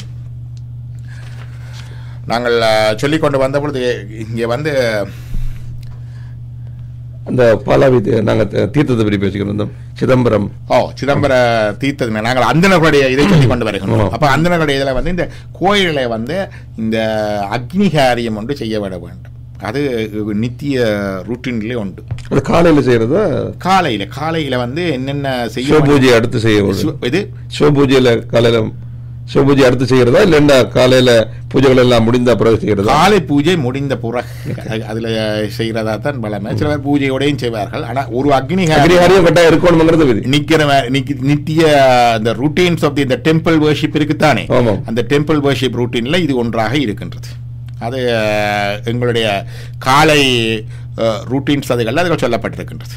நாங்கள் அஹ், சொல்லிக் கொண்டு வந்த பொழுது இங்கே வந்து அந்த பாலாவி தீ- நாங்க த- தீர்த்தத்தை பற்றி பேசிக்கிறோம் இந்த சிதம்பரம் ஓ சிதம்பர தீர்த்தது நாங்கள் அந்தனர்களுடைய இதை சொல்லி கொண்டு வருகிறோம் ஆமா. அப்போ அந்தனர்களுடைய இதில் வந்து இந்த கோயிலை வந்து இந்த அக்னிகாரியம் ஒன்று செய்ய விட வேண்டும் அது நித்திய ரூட்டின்லேயே உண்டு அது காலையில செய்யறதா காலையில காலையில வந்து என்னென்ன செய்ய சிவபூஜை அடுத்து செய்ய வேண்டும். சிவ- இது சிவபூஜையில காலையில சிவபூஜை அடுத்து செய்யறதா இல்லைன்னா காலையில பூஜைகள் எல்லாம் முடிந்த பிறகு செய்யறதா காலை பூஜை முடிந்த பிறகு அது- அதுல செய்யறதா தான் பலமே சில பேர் பூஜையோடையும் செய்வார்கள் ஆனா ஒரு அக்னிகாரியம் அக்னிகாரியம் கட்டாயம் இருக்கணுங்கிறது விதி நிக்கிற வே- நிக்கி- நித்திய அந்த ரூட்டீன்ஸ் ஆஃப் தி இந்த டெம்பிள் வர்ஷிப் இருக்குத்தானே ஆமாம். அந்த டெம்பிள் வர்ஷிப் ரூட்டீன்ல இது ஒன்றாக இருக்கின்றது அது அஹ், எங்களுடைய காலை ரூட்டீன்ஸ் அதுகள் அதுகள் சொல்லப்பட்டிருக்கின்றது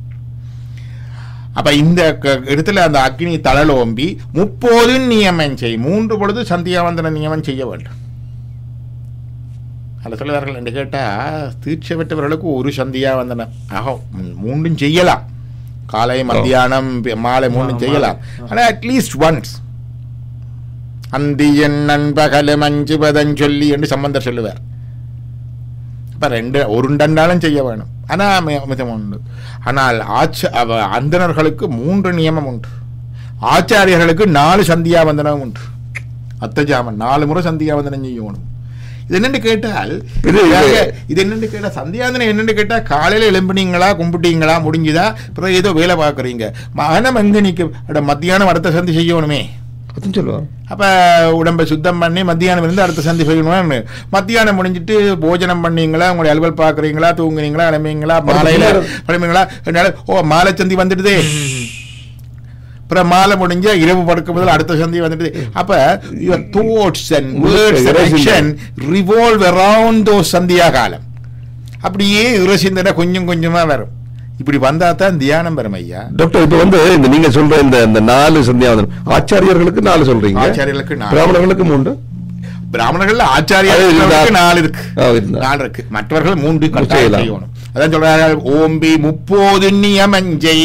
அப்ப இந்த க- இடத்துல அந்த அக்னி தளலோம்பி முப்போது நியமம் செய் மூன்று பொழுது சந்தியாவந்தன நியமம் செய்ய வேண்டும் அதில் சொல்லுவார்கள் என்று கேட்டால் தீட்சை பெற்றவர்களுக்கு ஒரு சந்தியாவந்தனம் ஆகும் மூ- மூன்றும் செய்யலாம் காலை மத்தியானம் பி- மாலை மூன்றும் ஆ, செய்யலாம் மாலை. ஆனால் அட்லீஸ்ட் ஒன்ஸ் அந்தியன் நண்பகலும் அஞ்சு பதம் சொல்லி என்று சம்பந்தர் சொல்லுவார் அப்ப ரெண்டு உருண்டண்டாலும் செய்ய வேணும் ஆனால் மிதம் உண்டு ஆனால் ஆச்ச அவ அந்தணர்களுக்கு மூன்று நியமம் உண்டு ஆச்சாரியர்களுக்கு நாலு சந்தியாவந்தனம் உண்டு அத்தஜாமன் நாலு முறை சந்தியாவந்தனம் செய்யணும் இது என்னன்னு கேட்டால் இது- இதாக- இது என்னன்னு கேட்டா சந்தியாவந்தனம் என்னன்னு கேட்டா காலையில எழும்புனீங்களா கும்பிட்டீங்களா முடிஞ்சுதா அப்புறம் ஏதோ வேலை பார்க்குறீங்க மகனம் எங்க நிற்கும் அட மத்தியானம் அடுத்த சந்தி செய்யணுமே அதுவும் சொல்லுவாங்க அப்போ உடம்பை சுத்தம் பண்ணி மத்தியானம் இருந்து அடுத்த சந்தி செய்யணும்னு மத்தியானம் முடிஞ்சிட்டு போஜனம் பண்ணீங்களா உங்களுடைய அலுவல் பார்க்குறீங்களா தூங்குறீங்களா கிளம்புறீங்களா மாலையில் கிளம்புறீங்களா என்னால, ஓ மாலை சந்தி வந்துடுதே அப்புறம் மாலை முடிஞ்ச இரவு படுக்கும் போது அடுத்த சந்தி வந்துடுது அப்ப your thoughts and words and action revolve around though சந்தியா காலம் அப்படியே இறசிந்தன கொஞ்சம் கொஞ்சமா வரும் இப்படி வந்தா தான் தியானம் வரும் ஐயா டாக்டர் இப்ப வந்து இந்த நீங்க சொல்ற இந்த இந்த நாலு சந்தியாவந்தனம் ஆச்சாரியர்களுக்கு நாலு சொல்றீங்க ஆச்சாரியர்களுக்கு நாலு. பிராமணர்களுக்கு மூன்று பிராமணர்கள் அது ஆச்சாரியர்களுக்கு இருந்தா- நாலு இருக்கு ஆ, இருந்தா. நாலு இருக்கு மற்றவர்கள் மூன்று கட்டாயம் செய்யலாம். செய்யணும் அதான் சொல்றார்கள் ஓம்பி முப்போது நியமஞ்சை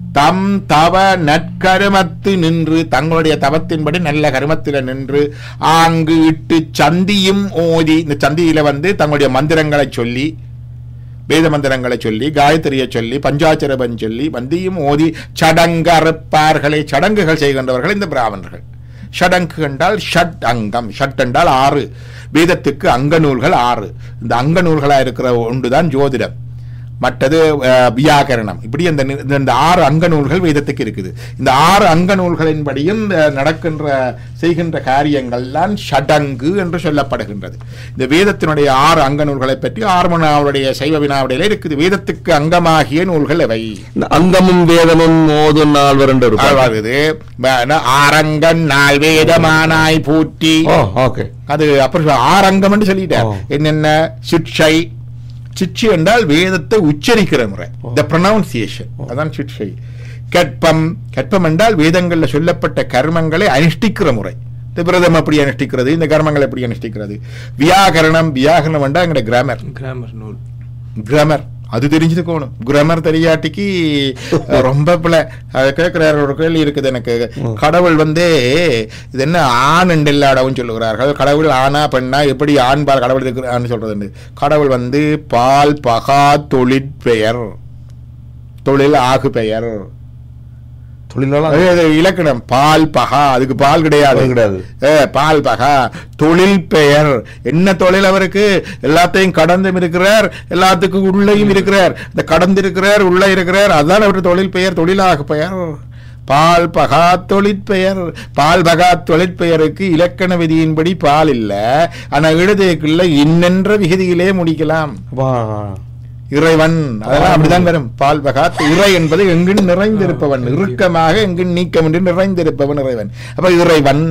தம் தவ நற்கருமத்து நின்று தங்களுடைய தவத்தின்படி நல்ல கருமத்தில நின்று ஆங்கு இட்டு சந்தியும் ஓதி இந்த சந்தியில வந்து தங்களுடைய மந்திரங்களை சொல்லி வேத மந்திரங்களை சொல்லி காயத்ரியை சொல்லி பஞ்சாச்சரபம் சொல்லி வந்தியும் ஓதி சடங்கறுப்பார்களை சடங்குகள் செய்கின்றவர்கள் இந்த பிராமணர்கள் ஷடங்கு என்றால் ஷட் அங்கம் ஷட் என்றால் ஆறு வேதத்துக்கு அங்க நூல்கள் ஆறு இந்த அங்க நூல்களாக இருக்கிற ஒன்றுதான் ஜோதிடம் மற்றது அஹ், வியாகரணம் இப்படி அந்த நி- இந்த- இந்த ஆறு அங்க நூல்கள் வேதத்துக்கு இருக்குது இந்த ஆறு அங்க நூல்களின்படியும் இந்த நடக்கின்ற செய்கின்ற காரியங்கள்லாம் ஷடங்கு என்று சொல்லப்படுகின்றது இந்த வேதத்தினுடைய ஆறு அங்க நூல்களை பற்றி ஆர்மனாவுடைய சைவ வினாவுடையில இருக்குது வேதத்துக்கு அங்கமாகிய நூல்கள் எவை இந்த அங்கமும் வேதமும் மோதும் நால்வர் என்று இருப்பார். அதாவது ம- ஆரங்கன் நாள் வேதமானாய் பூட்டி ஓ ஓகே அது அப்புறம் ஆரங்கம் என்று சொல்லிட்டார் ஓ. என்னென்ன சிக்ஷை சிக்ஷை என்றால் வேதத்தை உச்சரிக்கிற முறை த ப்ரொனவுன்சியேஷன் அதான் சிக்ஷை கற்பம் கற்பம் என்றால் வேதங்கள்ல சொல்லப்பட்ட கர்மங்களை அனுஷ்டிக்கிற முறை இந்த விரதம் எப்படி அனுஷ்டிக்கிறது இந்த கர்மங்கள் எப்படி அனுஷ்டிக்கிறது வியாகரணம் வியாகரணம் என்றால் எங்கட கிராமர் கிராமர் நூல் கிராமர் அது தெரிஞ்சுக்கணும் கிராமர் தெரியாட்டிக்கு அஹ், ரொம்ப பிள்ளை அதை கேட்கிறார் ஒரு கேள்வி இருக்குது எனக்கு கடவுள் வந்து இது என்ன ஆண் என்று இல்லாடவும் சொல்லுகிறார்கள் கடவுள் ஆணா பெண்ணா எப்படி ஆண் பால் கடவுள் இருக்கிறான்னு சொல்றது கடவுள் வந்து பால் பகா தொழிற்பெயர் தொழில் ஆகு பெயர் தொழிலாளர் அது- அது இலக்கணம் பால் பகா அதுக்கு பால் கிடையாது பால் கிடையாது. ஏ, பால் பகா தொழில் பெயர் என்ன தொழில் அவருக்கு எல்லாத்தையும் கடந்தும் இருக்கிறார் எல்லாத்துக்கும் உள்ளேயும் இருக்கிறார் இந்த கடந்து இருக்கிறார் உள்ள இருக்கிறார் அதான் அவருக்கு தொழில் பெயர் தொழிலாக பெயர் பால் பகா தொழிற்பெயர் பால் பகா தொழிற்பெயருக்கு இலக்கண விதியின்படி பால் இல்ல ஆனா எழுதுக்குள்ள இன்னென்ற விகுதியிலே முடிக்கலாம் இறைவன் அதெல்லாம் அப்படிதான் வரும் பால் பகாத் இறை என்பது எங்கும் நிறைந்திருப்பவன் இறுக்கமாக எங்கும் நீக்கமின்றி நிறைந்திருப்பவன் இறைவன் அப்ப இறைவன்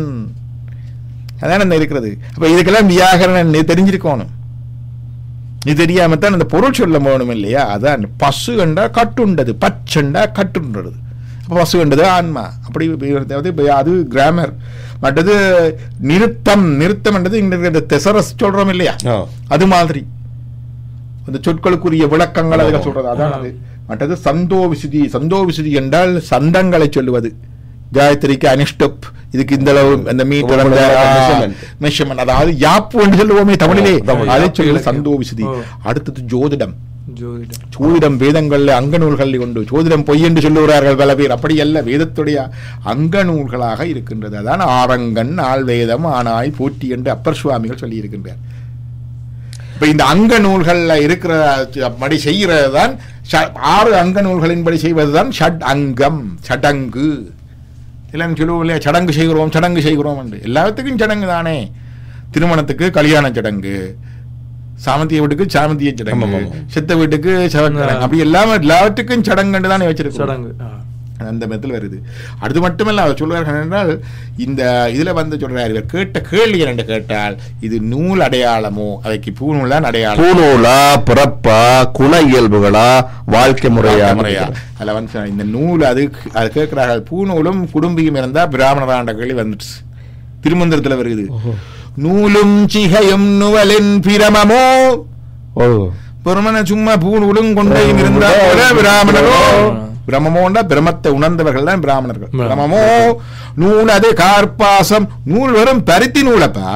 அதான் என்ன இருக்கிறது அப்ப இதுக்கெல்லாம் வியாகரணம் நீ தெரிஞ்சிருக்கணும் இது தெரியாமத்தான் அந்த பொருள் சொல்ல போகணும் இல்லையா அதான் பசு என்றா கட்டுண்டது பச்சண்டா கட்டுன்றது அப்ப பசு என்றது ஆன்மா அப்படி அதாவது இப்ப அது கிராமர் மற்றது நிறுத்தம் நிறுத்தம் என்றது இங்க இருக்கிற தெசரஸ் சொல்றோம் இல்லையா அது மாதிரி அந்த சொற்களுக்குரிய விளக்கங்கள் அதுல சொல்றது அதான் அது மற்றது சந்தோ விசுதி சந்தோ விசுதி என்றால் சந்தங்களை சொல்லுவது காயத்ரிக்கு அனிஷ்டப் இதுக்கு இந்த அளவு அந்த மீட்டர் அந்த measurement. மெஷர்மெண்ட் அதாவது யாப்பு என்று சொல்லுவோமே தமிழிலே ஆ, தமிழ். அதை யாப்பு சொல்லு இலக்கியம். சந்தோ விசுதி ஓ. அடுத்தது ஜோதிடம் ஜோதிடம் ஜோதிடம் வேதங்கள்ல அங்க நூல்களில் உண்டு ஜோதிடம் பொய் என்று சொல்லுகிறார்கள் பல பேர் அப்படி அல்ல வேதத்துடைய அங்க நூல்களாக இருக்கின்றது அதான் ஆரங்கன் ஆள் வேதம் ஆனாய் போற்றி என்று அப்பர் சுவாமிகள் சொல்லி இருக்கின்றார் இப்ப இந்த அங்க நூல்கள்ல இருக்கிற படி செய்கிறது தான் ஆறு அங்க நூல்களின்படி செய்வதுதான் ஷட் அங்கம் சடங்கு இல்லைன்னு சொல்லுவோம் இல்லையா சடங்கு செய்கிறோம் சடங்கு செய்கிறோம் என்று எல்லாத்துக்கும் சடங்கு தானே திருமணத்துக்கு கல்யாண சடங்கு சாமந்திய வீட்டுக்கு சாமந்திய சடங்கு ஆமாம், ஆமாம். சித்த வீட்டுக்கு சடங்கு அப்படி எல்லாமே எல்லாத்துக்கும் சடங்குன்னு தானே வச்சிருக்கோம் சடங்கு ஆ. அந்த மெத்தில் வருது அது மட்டுமல்ல அவர் சொல்றார்கள் என்றால் இந்த இதுல வந்து சொல்றார் இவர் கேட்ட கேள்வி என்று கேட்டால் இது நூல் அடையாளமோ அதுக்கு பூநூலான் அடையாளம் பூநூலா பிறப்பா குண இயல்புகளா வாழ்க்கை முறையா முறையா அதுல வந்து சொன்னார், இந்த நூல் அது அது கேட்கிறார்கள் பூநூலும் குடும்பியும் இருந்தா பிராமணராண்ட கேள்வி வந்துடுச்சு திருமந்திரத்துல வருது நூலும் சிகையும் நுவலின் பிரமமோ ஓ பெருமன சும்மா பூநூலும் கொண்டையும் இருந்தா போல பிராமணரோ பிரமமோண்டா பிரமத்தை உணர்ந்தவர்கள் தான் பிராமணர்கள் பிராமணர். பிரமமோ நூல் அது கார்பாசம் நூல் வெறும் பருத்தி நூலப்பா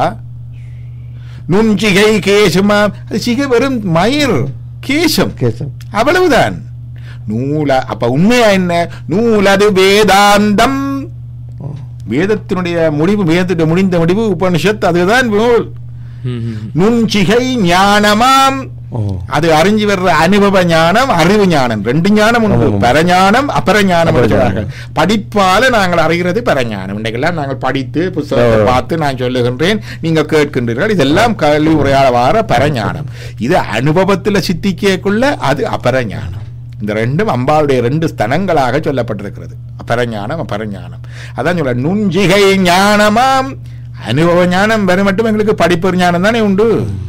நுஞ்சிகை கேசமா அது சிகை வெறும் மயிர் கேசம் கேசம் அவ்வளவுதான் நூல அப்ப உண்மையா என்ன நூல் அது வேதாந்தம் வேதத்தினுடைய முடிவு வேதத்தினுடைய முடிந்த முடிவு உபனிஷத் அதுதான் நூல் ம், ம். நுஞ்சிகை ஞானமாம் ஓ அது அறிஞ்சு வர்ற அனுபவ ஞானம் அறிவு ஞானம் ரெண்டு ஞானம் உண்டு ஆமாம். பரஞானம் அபரஞானம் என்று அபரஞானம். சொல்றார்கள் படிப்பால நாங்கள் அறிகிறது பரஞானம் இன்றைக்கெல்லாம் நாங்கள் படித்து புத்தகத்தை ஆ. பார்த்து நான் சொல்லுகின்றேன் நீங்கள் கேட்கின்றீர்கள் இதெல்லாம் கல்வி உரையாட வார பரஞானம் இது அனுபவத்துல சித்திக்கக்குள்ள அது அபரஞானம் இந்த ரெண்டும் அம்பாளுடைய ரெண்டு ஸ்தனங்களாக சொல்லப்பட்டிருக்கிறது அபரஞானம் அபரஞானம் அதான் சொல்ல நுஞ்சிகை ஞானமாம் அனுபவ ஞானம் வரை மட்டும் எங்களுக்கு படிப்பு ஞானம் தானே உண்டு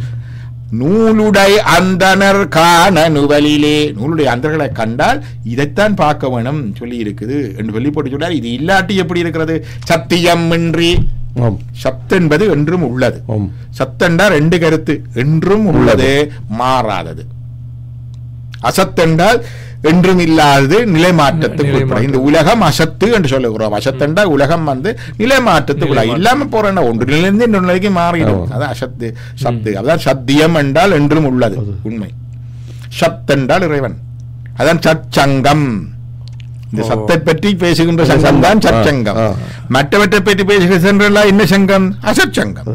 நூலுடை அந்தனர் காண நுவலிலே நூலுடைய அந்தர்களை கண்டால் இதைத்தான் பார்க்க வேணும் சொல்லி இருக்குது என்று சொல்லி போட்டு சொல்றார் இது இல்லாட்டி எப்படி இருக்கிறது சத்தியம் இன்றி ஆம் சத்து என்பது என்றும் உள்ளது ஆம் சத்தண்டா ரெண்டு கருத்து என்றும் உள்ளது மாறாதது அசத் என்றால் என்றும் இல்லாதது நிலைமாற்றத்துக்கு நிலைமாற்றம். உட்பட. இந்த உலகம் அசத்து என்று சொல்லுகிறோம் அசத் என்றால் உலகம் வந்து நிலைமாற்றத்துக்கு உள்ள இல்லாம போறேன்னா ஒன்று நிலையிலிருந்து இன்னொரு நிலைக்கு மாறிடும் அதான் அசத்து சத்து அதான் சத்தியம் என்றால் என்றும் உள்ளது உண்மை சத் என்றால் இறைவன் அதான் சச்சங்கம் இந்த ஓ. சத்தை பற்றி பேசுகின்ற சங்கம் தான் ஆ, சச்சங்கம் ஆ. மற்றவற்றை பற்றி பேசுகிற சென்றெல்லாம் என்ன சங்கம் அசச்சங்கம்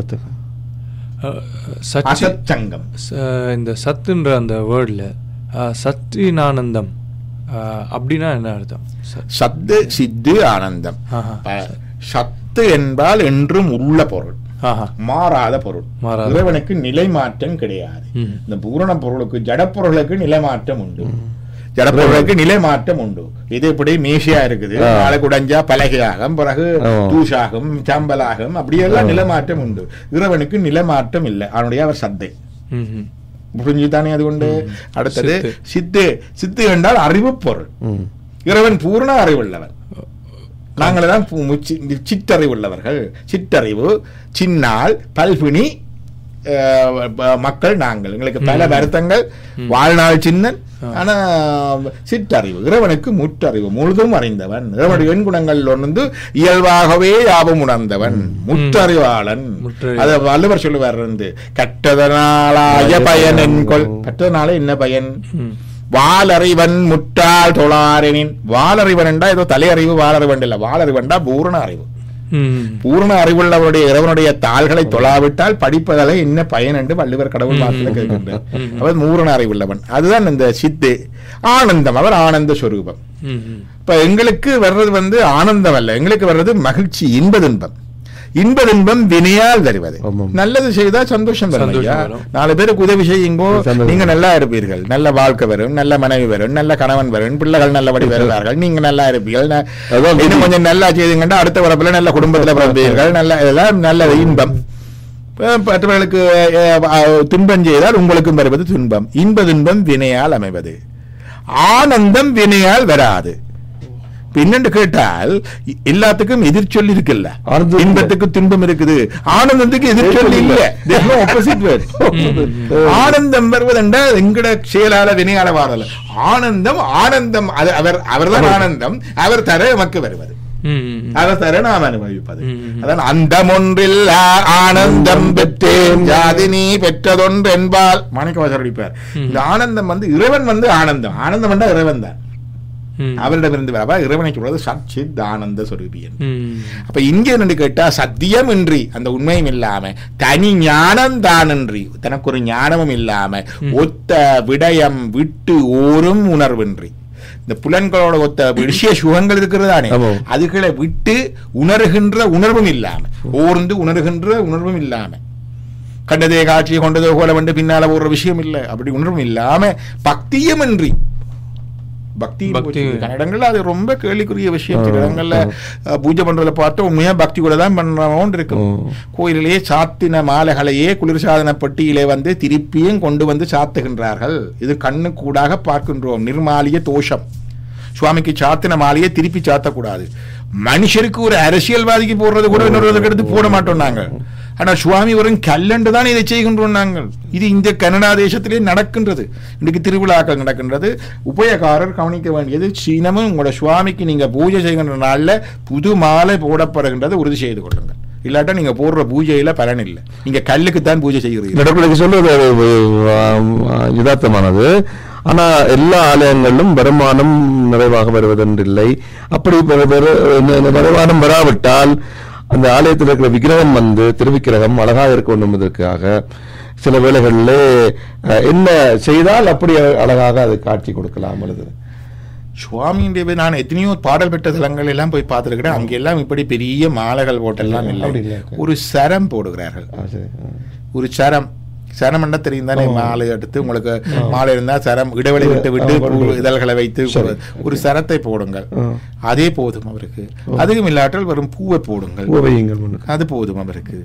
அஹ், சச்சி அசச்சங்கம் ச- இந்த சத்துன்ற அந்த வேர்டில் சத்தினானந்தம் அஹ், அப்படின்னா என்ன அர்த்தம் ச- சத்து சித்து ஆனந்தம் ஆஹா. ப- சத்து என்பால் என்றும் உள்ள பொருள் ஆஹா மாறாத பொருள் மாறாத இறைவனுக்கு நிலை மாற்றம் கிடையாது ம். இந்த பூரண பொருளுக்கு ஜடப்பொருளுக்கு நிலை மாற்றம் உண்டு ஜடப்பொருளுக்கு நிலை மாற்றம் உண்டு இது இப்படி மேசியா இருக்குது ஆ. நாளை குடைஞ்சா பலகையாகும் பிறகு ஆ. தூஷாகும் சாம்பலாகும் அப்படியெல்லாம் நிலை மாற்றம் உண்டு இறைவனுக்கு நிலை மாற்றம் இல்லை அவனுடைய அவர் சத்தை ம் ம். புரிஞ்சுதானே அது கொண்டு அடுத்தது சித்து. சித்து சித்து என்றால் அறிவு பொருள் ம். இறைவன் பூர்ண அறிவுள்ளவன் நாங்கள் தான் பு- முச்சி- இந்த சிற்றறிவுள்ளவர்கள் சிற்றறிவு சின்னால் பல்பினி அஹ், ப- மக்கள் நாங்கள் எங்களுக்கு பல வருத்தங்கள் வாழ்நாள் சின்னன் ஆனா சிற்றறிவு இறைவனுக்கு முற்றறிவு முழுதும் அறிந்தவன் இறைவனுடைய எண் குணங்கள் வந்து இயல்பாகவே யாவும் உணர்ந்தவன் முற்றறிவாளன் முற்றறிவு. அத வள்ளுவர் சொல்லுவார் வந்து கற்றதனாலாய பயன் என்கொள் கற்றதனால என்ன பயன் ம். வாலறிவன் முட்டாள் தொழாரெனின் வாலறிவன் என்றா ஏதோ தலையறிவு வாலறிவன் இல்ல வாலறிவன்டா பூரண அறிவு ம். பூரண அறிவுள்ளவருடைய இறைவனுடைய தாள்களை தொழாவிட்டால் படிப்பதால என்ன பயன் என்று வள்ளுவர் கடவுள் வார்த்தையில கேட்கின்றார் அவர் பூரண அறிவுள்ளவன் அதுதான் இந்த சித்து ஆனந்தம் அவர் ஆனந்த சொரூபம் ம் ம். இப்ப எங்களுக்கு வர்றது வந்து ஆனந்தம் அல்ல எங்களுக்கு வர்றது மகிழ்ச்சி இன்ப துன்பம் இன்ப துன்பம் வினையால் தருவது ஆமாம். நல்லது செய்தா சந்தோஷம் வரும் சந்தோஷம் ஐயா. வரும். நாலு பேருக்கு உதவி செய்யுங்கோ சந்தோஷம். நீங்க நல்லா இருப்பீர்கள் நல்ல வாழ்க்கை வரும் நல்ல மனைவி வரும் நல்ல கணவன் வரும் பிள்ளைகள் நல்லபடி வருவார்கள் நீங்க நல்லா இருப்பீர்கள் ந- அதான் இன்னும் புத்தி. கொஞ்சம் நல்லா செய்துங்கன்னா அடுத்த வரப்புல நல்ல குடும்பத்துல பிறப்பீர்கள் நல்ல இதெல்லாம் நல்ல இன்பம் அஹ் மற்றவர்களுக்கு அஹ், அஹ், துன்பம் செய்தால் உங்களுக்கும் வருவது துன்பம் இன்ப துன்பம் வினையால் அமைவது ஆனந்தம் வினையால் வராது பின்னண்டு கேட்டால் இ- எல்லாத்துக்கும் எதிர்ச்சொல் இருக்குல்ல ஆனந்தம் இன்பத்துக்கு துன்பம் இருக்குது ஆனந்தத்துக்கு எதிர்ச்சொல் இல்ல ஆப்போசிட் வேர்ட் ஆனந்தம் வருவதென்றால் எங்கட செயலால வினையால வாரல ஆனந்தம் ஆனந்தம் அது அவர் அவர்தான் ஆனந்தம் அவர் தர எமக்கு வருவது ம் ம். அவர் தர நாம் அனுபவிப்பது ம். அதான் அந்தமொன்றில் ஆனந்தம் பெற்றேன் ஜாதி நீ பெற்றதொன்று என்பால் மாணிக்கவாசர் அடிப்பார் இந்த ஆனந்தம் வந்து இறைவன் வந்து ஆனந்தம் ஆனந்தம் என்றால் இறைவன் தான் ம். அவரிடமிருந்து வரவா இறைவனை சொல்றது சச்சித் ஆனந்த சொரூபியன் ம். அப்ப இங்க என்னன்னு கேட்டா சத்தியம் இன்றி அந்த உண்மையும் இல்லாம தனி ஞானம் தானின்றி தனக்கு ஒரு ஞானமும் இல்லாம ஒத்த விடயம் விட்டு ஓரும் உணர்வின்றி இந்த புலன்களோட ஒத்த விஷய சுகங்கள் இருக்கிறதானே ஆமாம். அதுகளை விட்டு உணர்கின்ற உணர்வும் இல்லாம ஓர்ந்து உணர்கின்ற உணர்வும் இல்லாம கண்டதே காட்சியை கொண்டதோ போல வந்து பின்னால ஒரு விஷயம் இல்லை அப்படி உணர்வும் இல்லாம பக்தியும் இன்றி பக்தி பக்தி. சில இடங்கள்ல அது ரொம்ப கேள்விக்குரிய விஷயம் சில ஆ, இடங்கள்ல ஆ. அஹ், பூஜை பண்றதுல பார்த்தா உண்மையா பக்தி கூட தான் பண்றோம் இருக்கும் ஓ. கோயிலிலேயே சாத்தின மாலைகளையே குளிர்சாதன பெட்டியிலே வந்து திருப்பியும் கொண்டு வந்து சாத்துகின்றார்கள் இது கண்ணு கூடாக பார்க்கின்றோம் நிர்மாலிய தோஷம் சுவாமிக்கு சாத்தின மாலையை திருப்பி சாத்தக்கூடாது மனுஷருக்கு ஒரு அரசியல்வாதிக்கு போடுறது கூட இன்னொருவருக்கு எடுத்து போட மாட்டோம் நாங்கள் ஆனா சுவாமி வரும் கல்லண்டு தான் இதை செய்கின்றோம் நாங்கள் இது இந்த கனடா தேசத்திலே நடக்கின்றது இன்னைக்கு திருவிழாக்கள் நடக்கின்றது உபயகாரர் கவனிக்க வேண்டியது சீனமும் உங்களோட சுவாமிக்கு நீங்க பூஜை செய்கின்ற நாள்ல புது மாலை போடப்படுகின்றது உறுதி செய்து கொள்ளுங்கள் இல்லாட்டா நீங்க போடுற பூஜையில பலன் இல்லை நீங்க கல்லுக்கு தான் பூஜை செய்கிறீர்கள் நடக்குள்ள சொல்றது அது, ஆம், யதார்த்தமானது ஆனா எல்லா ஆலயங்களிலும் வருமானம் நிறைவாக வருவதென்றில்லை அப்படி பெற- பெற- ந- ந- வருமானம் வராவிட்டால் அந்த ஆலயத்தில் இருக்கிற விக்கிரகம் வந்து திருவிக்கிரகம் அழகாக இருக்க வேண்டும் என்பதற்காக சில வேளைகளிலே அஹ், என்ன செய்தால் அப்படி அழகாக அது காட்சி கொடுக்கலாம் அல்லது சுவாமியுடைய போய் நான் எத்தனையோ பாடல் பெற்ற தலங்கள் எல்லாம் போய் பார்த்துருக்கிறேன் அங்க எல்லாம் இப்படி பெரிய மாலைகள் போட்டெல்லாம் அப்படி இல்லை இல்லை. ஒரு சரம் போடுகிறார்கள் ஆ, சரி. ஆ. ஒரு சரம் சரம் என்ன தெரியும் தானே மாலை எடுத்து உங்களுக்கு மாலை இருந்தா சரம் இடைவெளி விட்டு விட்டு ஆ, பூ இதழ்களை வைத்து சரி. ஒரு சரத்தை போடுங்கள் ஆ. அதே போதும் அவருக்கு அதுவும் இல்லாட்டால் வெறும் பூவை போடுங்கள் பூ வையுங்கள் முன்னுக்கு. அது போதும் அவருக்கு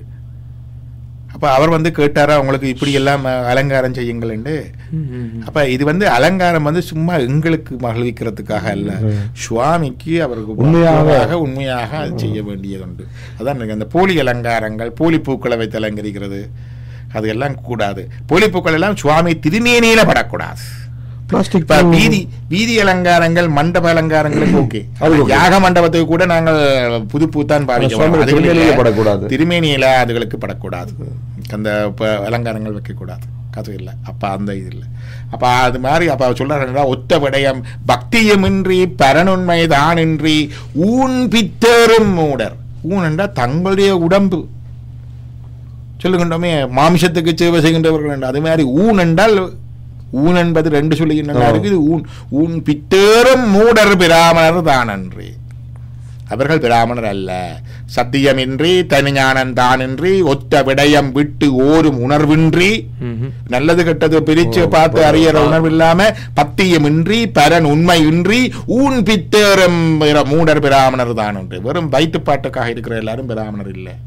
அப்ப அவர் வந்து கேட்டாரா உங்களுக்கு இப்படி எல்லாம் அஹ், அலங்காரம் செய்யுங்கள் என்று ம், ம், ம். அப்ப இது வந்து அலங்காரம் வந்து சும்மா எங்களுக்கு மகிழ்விக்கிறதுக்காக அல்ல சுவாமிக்கு அவருக்கு உண்மையாக. பக்தியாக உண்மையாக அது செய்ய வேண்டியதுண்டு அதான் எனக்கு அந்த போலி அலங்காரங்கள் போலி பூக்களை வைத்து அலங்கரிக்கிறது அது எல்லாம் கூடாது போலி பூக்கள் எல்லாம் சுவாமி திருமேனியில படக்கூடாது பிளாஸ்டிக் இப்ப வீதி வீதி அலங்காரங்கள் மண்டப அலங்காரங்களுக்கு ஓகே அது okay. யாக மண்டபத்துக்கு கூட நாங்கள் புது பூத்தான் பாவிக்க சுவாமி வேணும். அதுகளுக்கு திருமேனியில படக்கூடாது. திருமேனியில அதுகளுக்கு படக்கூடாது அந்த இப்ப அலங்காரங்கள் வைக்கக்கூடாது அது இல்லை அப்ப அந்த இது இல்லை அப்ப அது மாதிரி அப்ப சொல்றாருன்னா ஒத்த விடயம் பக்தியுமின்றி பரனுண்மை தானின்றி ஊன் பித்தரும் மூடர் ஊன் என்றால் தங்களுடைய உடம்பு சொல்லுகின்றோமே மாமிசத்துக்கு சேவை செய்கின்றவர்கள் என்று அது மாதிரி ஊன் என்றால் ஊன் என்பது ரெண்டு சொல்லுகின்றன ஆ. இருக்குது ஊன் ஊன் பித்தேறும் மூடர் பிராமணர் தானன்றி அவர்கள் பிராமணர் அல்ல சத்தியமின்றி தனிஞானம் தானின்றி ஒத்த விடயம் விட்டு ஓரும் உணர்வின்றி ம்ஹும். நல்லது கெட்டது பிரிச்சு ஓ, பார்த்து பரவ- அறியற உணர்வு இல்லாம பத்தியமின்றி பரன் உண்மையின்றி ஊன் பித்தேறும் பிர- மூடர் பிராமணர் தான் என்று வெறும் வயிற்றுப்பாட்டுக்காக இருக்கிற எல்லாரும் பிராமணர் இல்லை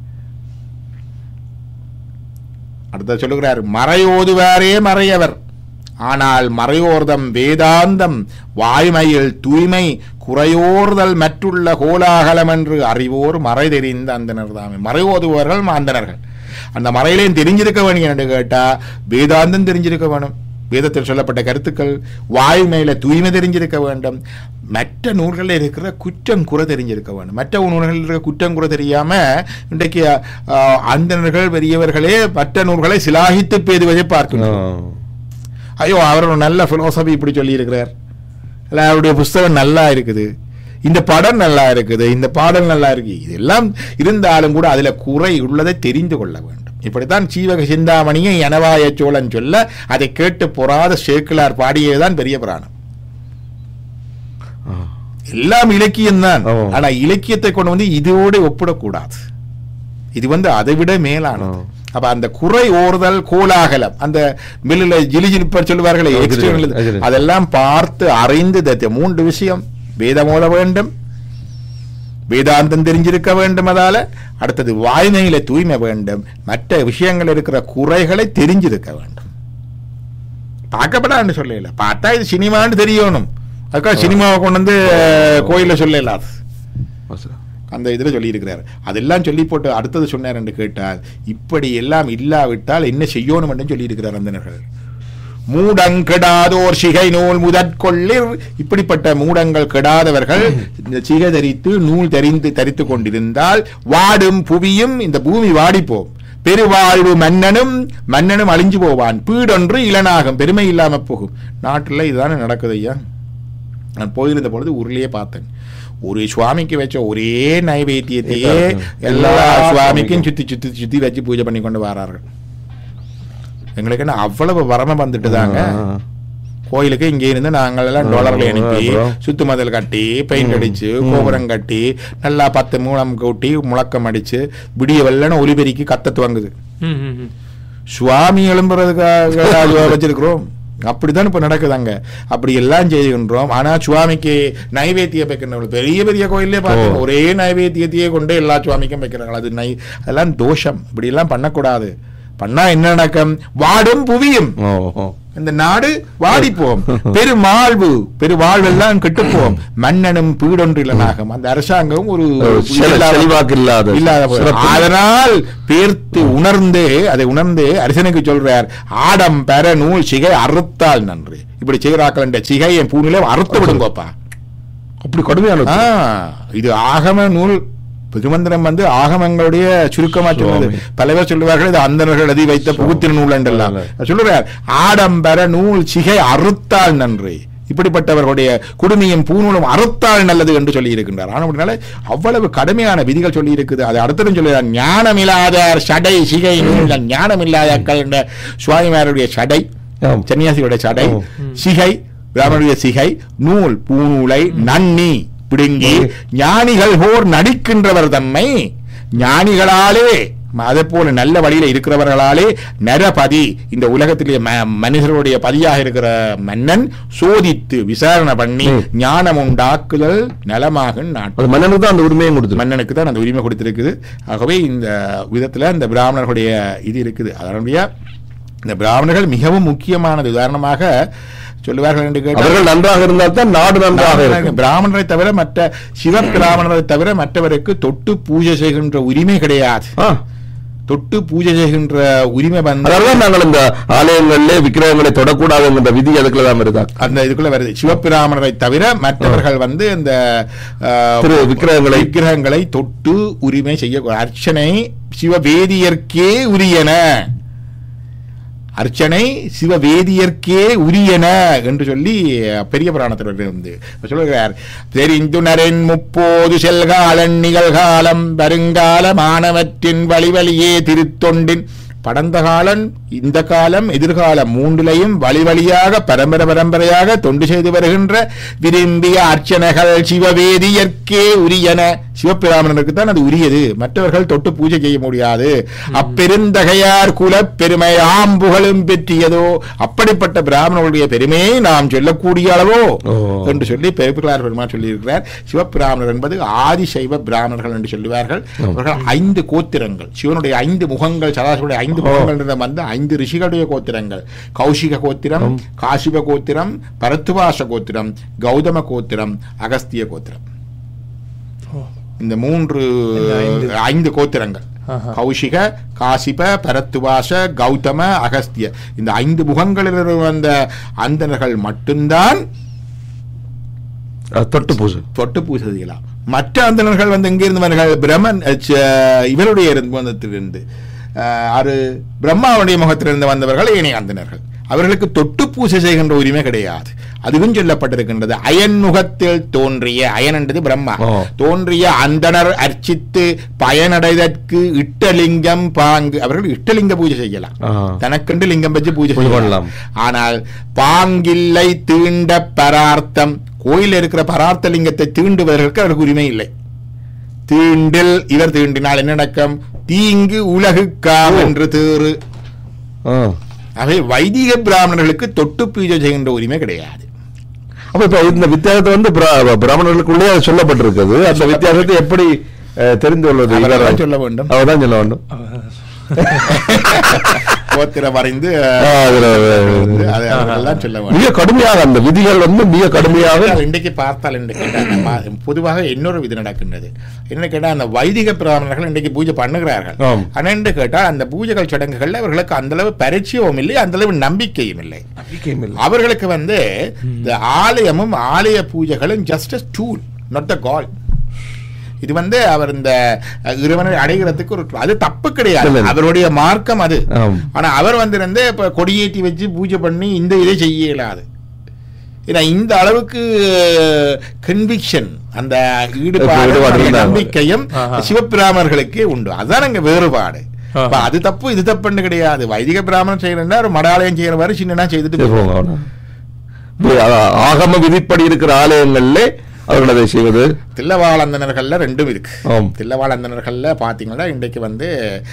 அடுத்த சொல்லுகிறார் மறையோதுவாரே மறையவர் ஆனால் மறையோர்தம் வேதாந்தம் வாய்மையில் தூய்மை குறையோர்தல் மற்றுள்ள கோலாகலம் என்று அறிவோர் மறை தெரிந்த அந்தனர் தாமே மறையோதுவர்கள் மாந்தனர்கள் அந்த மறையிலையும் தெரிஞ்சிருக்க வேணும் என்று கேட்டா வேதாந்தம் தெரிஞ்சிருக்க வேணும் வேதத்தில் சொல்லப்பட்ட கருத்துக்கள் வாய்மையில தூய்மை தெரிஞ்சிருக்க வேண்டும் மற்ற நூல்களில் இருக்கிற குற்றம் குறை தெரிஞ்சிருக்க வேண்டும் மற்ற நூல்களில் இருக்கிற குற்றம் குறை தெரியாம இன்றைக்கு அஹ், அந்தணர்கள் பெரியவர்களே மற்ற நூல்களை சிலாகித்து பேதுவதை பார்க்கணும் ஐயோ அவர் ஒரு நல்ல பிலோசபி இப்படி சொல்லி இருக்கிறார் இல்ல அவருடைய புஸ்தகம் நல்லா இருக்குது இந்த படம் நல்லா இருக்குது இந்த பாடல் நல்லா இருக்கு இதெல்லாம் இருந்தாலும் கூட அதுல குறை உள்ளதை தெரிந்து கொள்ள வேண்டும் இப்படித்தான் சீவக சிந்தாமணியை எனவாய சோழன் சொல்ல அதை கேட்டு பொறாத சேக்கிலார் பாடியதுதான் பெரிய புராணம் எல்லாம் இலக்கியம்தான் ஆமா. ஆனா இலக்கியத்தை கொண்டு வந்து இதோடு ஒப்பிடக்கூடாது இது வந்து அதை விட மேலானது ஆ. அப்ப அந்த குறை ஓர்தல் கோலாகலம் அந்த மில்லுல ஜிலிஜிலிப்பர் சொல்லுவார்களே ஆ, external இது. அது. அதெல்லாம் பார்த்து அறிந்து தத்த மூன்று விஷயம் வேதம் ஓத வேண்டும் வேதாந்தம் தெரிஞ்சிருக்க வேண்டும் அதால அடுத்தது வாய்மையில தூய்மை வேண்டும் மற்ற விஷயங்கள் இருக்கிற குறைகளை தெரிஞ்சிருக்க வேண்டும் பார்க்கப்படான்னு சொல்லல பார்த்தா இது சினிமான்னு தெரியணும் அதுக்காக சினிமாவை கொண்டு வந்து கோயில சொல்லல அந்த இதில் சொல்லியிருக்கிறார் அதெல்லாம் சொல்லி போட்டு அடுத்தது சொன்னார் என்று கேட்டால் இப்படி எல்லாம் இல்லாவிட்டால் என்ன செய்யணும் என்று சொல்லியிருக்கிறார் அந்தனர்கள் மூடங்கெடாதோர் சிகை நூல் முதற்கொள்ளிர் இப்படிப்பட்ட மூடங்கள் கெடாதவர்கள் இந்த சிகை தரித்து நூல் தெரிந்து தரித்து கொண்டிருந்தால் வாடும் புவியும் இந்த பூமி வாடிப்போம் பெருவாழ்வு மன்னனும் மன்னனும் அழிஞ்சு போவான் பீடொன்று இளனாகும் பெருமை இல்லாம போகும் நாட்டில் இதுதானே நடக்குது ஐயா நான் போயிருந்த பொழுது ஊர்லயே பார்த்தேன் ஒரு சுவாமிக்கு வச்ச ஒரே நைவேத்தியத்தையே எல்லா சுவாமிக்கும் சுத்தி சுத்தி சுத்தி வச்சு பூஜை பண்ணி கொண்டு வரார்கள் எங்களுக்கு என்ன அவ்வளவு வரம வந்துட்டு தாங்க கோயிலுக்கு இங்க இருந்து நாங்கள் எல்லாம் ஆ, டாலர்ல அனுப்பி அப்புறம்? சுத்து மதில் கட்டி பெயிண்ட் அடிச்சு கோபுரம் கட்டி நல்லா பத்து மூலம் கூட்டி முழக்கம் அடிச்சு விடிய வெள்ளன ஒலிபெருக்கி கத்த துவங்குது ம், ம், ம். சுவாமி எழும்புறதுக்காக அது வச்சிருக்கிறோம் அப்படித்தான் இப்ப நடக்குதாங்க அப்படி எல்லாம் செய்கின்றோம் ஆனா சுவாமிக்கு நைவேத்தியம் வைக்கின்றவங்க பெரிய பெரிய கோயிலே பார்த்தோம் ஓ. ஒரே நைவேத்தியத்தையே கொண்டு எல்லா சுவாமிக்கும் வைக்கிறாங்க அது நை அதெல்லாம் தோஷம் இப்படி எல்லாம் பண்ணக்கூடாது பண்ணா என்ன நடக்கும் வாடும் புவியும் இந்த நாடு வாடிப்போம் பெருமாழ்வு பெருவாழ்வெல்லாம் கெட்டுப்போம் மன்னனும் பீடொன்றிலனாகும் அந்த அரசாங்கம் ஒரு ஒரு செல- இல்லாத- செல்வாக்கு இல்லாத இல்லாத போது. சிறப்பு. அதனால் பேர்த்து உணர்ந்து அதை உணர்ந்து அரசனுக்கு சொல்றார் ஆடம் பெற நூல் சிகை அறுத்தால் நன்று இப்படி செய்கிறாக்கள் என்ற சிகை என் பூநிலை அறுத்து விடுங்கோப்பா அப்படி கடுமையான ஆ, இது ஆகம நூல் திருமந்திரம் வந்து ஆகமங்களுடைய சுருக்கமா சொன்னது சுவாமி. பல பேர் சொல்லுவார்கள் இது அந்தனர்கள் எழுதி வைத்த புகுத்தின நூல் என்றெல்லாம் சொல்லுறார் ஆடம்பர நூல் சிகை அறுத்தால் நன்று இப்படிப்பட்டவர்களுடைய குடுமியும் பூநூலும் அறுத்தால் நல்லது என்று சொல்லி இருக்கின்றார் ஆனால் அப்படினால அவ்வளவு கடுமையான விதிகள் சொல்லி இருக்குது அது அடுத்ததும் சொல்லுகிறார் ஞானமில்லாதார் சடை சிகை நூல் ஞானமில்லாதாக்கள் என்ற சுவாமிமாருடைய சடை ஆம். சன்னியாசிகளுடைய சடை ஆம். சிகை பிராமணருடைய சிகை நூல் பூநூலை நன்னி பிடுங்கி ஞானிகள் போர் நடிக்கின்றவர் தம்மை ஞானிகளாலே அதே போல நல்ல வழியில இருக்கிறவர்களாலே நரபதி இந்த உலகத்திலே ம- மனிதர்களுடைய பதியாக இருக்கிற மன்னன் சோதித்து விசாரணை பண்ணி ம். ஞானம் உண்டாக்குதல் நலமாக நாட்டு அது மன்னனுக்கு தான் அந்த உரிமையை கொடுத்துரு மன்னனுக்கு தான் அந்த உரிமை கொடுத்திருக்குது ஆகவே இந்த விதத்துல இந்த பிராமணர்களுடைய இது இருக்குது அதனுடைய இந்த பிராமணர்கள் மிகவும் முக்கியமானது உதாரணமாக சொல்லுவார்கள் என்று கேட்டால் அவர்கள் நன்றாக இருந்தால் தான் நாடு நன்றாக பிராமணரை- இருக்கும் பிராமணரை தவிர மற்ற சிவ பிராமணரை தவிர மற்றவருக்கு தொட்டு பூஜை செய்கின்ற உரிமை கிடையாது ஆ, தொட்டு பூஜை செய்கின்ற உரிமை வந்து அதனால நாங்கள் இந்த ஆலயங்களிலே விக்கிரகங்களை தொடக்கூடாது என்கிற விதி அதுக்குள்ள தான் இருந்தா அந்த இதுக்குள்ள வருது சிவபிராமணரை தவிர மற்றவர்கள் வந்து இந்த அஹ், திரு விக்கிரகங்களை- விக்கிரகங்களை தொட்டு உரிமை செய்ய அர்ச்சனை சிவவேதியர்க்கே உரியன அர்ச்சனை சிவவேதியர்க்கே உரியன என்று சொல்லி பெரிய புராணத்தில் இருந்து சொல்லுகிறார் தெரிந்துணரின் முப்போது செல்காலன் நிகழ்காலம் வருங்கால மாணவற்றின் வழிவழியே திருத்தொண்டின் படந்த காலம் இந்த காலம் எதிர்காலம் மூன்றிலையும் வழி வழியாக பரம்பரை பரம்பரையாக தொண்டு செய்து வருகின்ற விரும்பிய அர்ச்சனைகள் சிவவேதியர்க்கே உரியன சிவபிராமணனுக்கு தான் அது உரியது மற்றவர்கள் தொட்டு பூஜை செய்ய முடியாது அப்பெருந்தகையார் குலப் பெருமை ஆம்புகளும் பெற்றியதோ அப்படிப்பட்ட பிராமணர்களுடைய பெருமையை நாம் சொல்லக்கூடிய அளவோ ஓ. என்று சொல்லி பெருப்பிலார் பெருமாள் சொல்லியிருக்கிறார் சிவபிராமணர் என்பது ஆதிசைவ பிராமணர்கள் என்று சொல்லுவார்கள் அவர்கள் ஐந்து கோத்திரங்கள் சிவனுடைய ஐந்து முகங்கள் சதாசிவனுடைய ஐந்து முகங்கள் என்ற வந்து ஐந்து ரிஷிகளுடைய கோத்திரங்கள் கௌஷிக கோத்திரம் காசிப கோத்திரம் பரத்துவாச கோத்திரம் கௌதம கோத்திரம் அகஸ்திய கோத்திரம் இந்த மூன்று இந்த ஐந்து. ஐந்து கோத்திரங்கள் ஆஹா. கௌஷிக காசிப பரத்துவாச கௌதம அகஸ்திய இந்த ஐந்து முகங்களில் வந்த அந்தணர்கள் மட்டும்தான் அஹ், தொட்டு பூஜை தொட்டு பூஜை செய்யலாம் மற்ற அந்தணர்கள் வந்து எங்கிருந்து வந்தார்கள் பிரம்மன் அஹ், ச- இவருடைய இருந்து ஆறு பிரம்மாவுடைய முகத்திலிருந்து வந்தவர்கள் ஏனைய அந்தணர்கள் அவர்களுக்கு தொட்டு பூஜை செய்கின்ற உரிமை கிடையாது அதுவும் சொல்லப்பட்டிருக்கின்றது அயன் முகத்தில் தோன்றிய அயன் என்றது பிரம்மா ஓ. தோன்றிய அந்தணர் அர்ச்சித்து பயனடைதற்கு இட்டலிங்கம் பாங்கு அவர்கள் இட்டலிங்க பூஜை செய்யலாம் ஆ. தனக்கென்று லிங்கம் வச்சு பூஜை பூஜை செய்யலாம் பண்ணலாம். ஆனால் பாங்கில்லை தீண்ட பரார்த்தம் கோயில் இருக்கிற பரார்த்த லிங்கத்தை தீண்டுவதற்கு அவருக்கு உரிமை இல்லை தீண்டில் இவர் தீண்டினால் என்ன நடக்கும் தீங்கு உலகுக்காம் ஓ. என்று தேறு ஆ. அவை வைதிக பிராமணர்களுக்கு தொட்டு பூஜை செய்கின்ற உரிமை கிடையாது அப்ப இப்ப இந்த வித்தியாசத்தை வந்து பிர- பிராமணர்களுக்குள்ளே அது சொல்லப்பட்டிருக்குது அந்த வித்தியாசத்தை எப்படி அஹ், தெரிந்து கொள்வது அவர்தான் இவர் சொல்ல வேண்டும். அவர்தான் சொல்ல வேண்டும் கோத்திரம் வரைந்து ஆ, அதுல, அது அவர்கள் தான் சொல்ல வேண்டும் மிக கடுமையாக அந்த விதிகள் வந்து மிக கடுமையாக ஆனால் இன்றைக்கு பார்த்தால் என்று கேட்டால் நம்ம பொதுவாக இன்னொரு விதி நடக்கின்றது என்ன கேட்டால் அந்த வைதிக பிராமணர்கள் இன்றைக்கு பூஜை பண்ணுகிறார்கள் ஆம். ஆனால் என்று கேட்டால் அந்த பூஜைகள் சடங்குகள்ல அவர்களுக்கு அந்த அளவு பரிச்சயமும் இல்லை அந்த அளவு நம்பிக்கையும் இல்லை அவர்களுக்கு வந்து இந்த ஆலயமும் ஆலய பூஜைகளும் just a tool not the God இது வந்து அவர் இந்த அஹ், இறைவனை அடைகிறதுக்கு ஒரு அது தப்பு கிடையாது இல்லை, இல்லை. அவருடைய மார்க்கம் அது ஆம். ஆனா அவர் வந்து இருந்து இப்ப கொடியேற்றி வச்சு பூஜை பண்ணி இந்த இதை செய்ய இயலாது ஏன்னா இந்த அளவுக்கு கன்விக்ஷன் அந்த ஈடுபாடு ஈடுபாடு அந்த இருந்தாங்க. நம்பிக்கையும் ஆஹா. சிவபிராமணர்களுக்கே உண்டு அதுதான் அங்க வேறுபாடு ஆஹா. அப்ப அது தப்பு இது தப்புன்னு கிடையாது வைதிக பிராமணன் செய்யறா ஒரு மடாலயம் செய்யறவாரு சின்னனா செய்துட்டு சரி, போவாங்க. போங்க, அவ்வளவுதான். இப்ப, ஆ- ஆகம விதிப்படி இருக்கிற ஆலயங்களிலே அவர்கள் அதை செய்வது தில்லவாளந்தனர்கள்ல ரெண்டும் இருக்கு ஆம். தில்லவாளந்தனர்கள்ல பாத்தீங்கன்னா இன்றைக்கு வந்து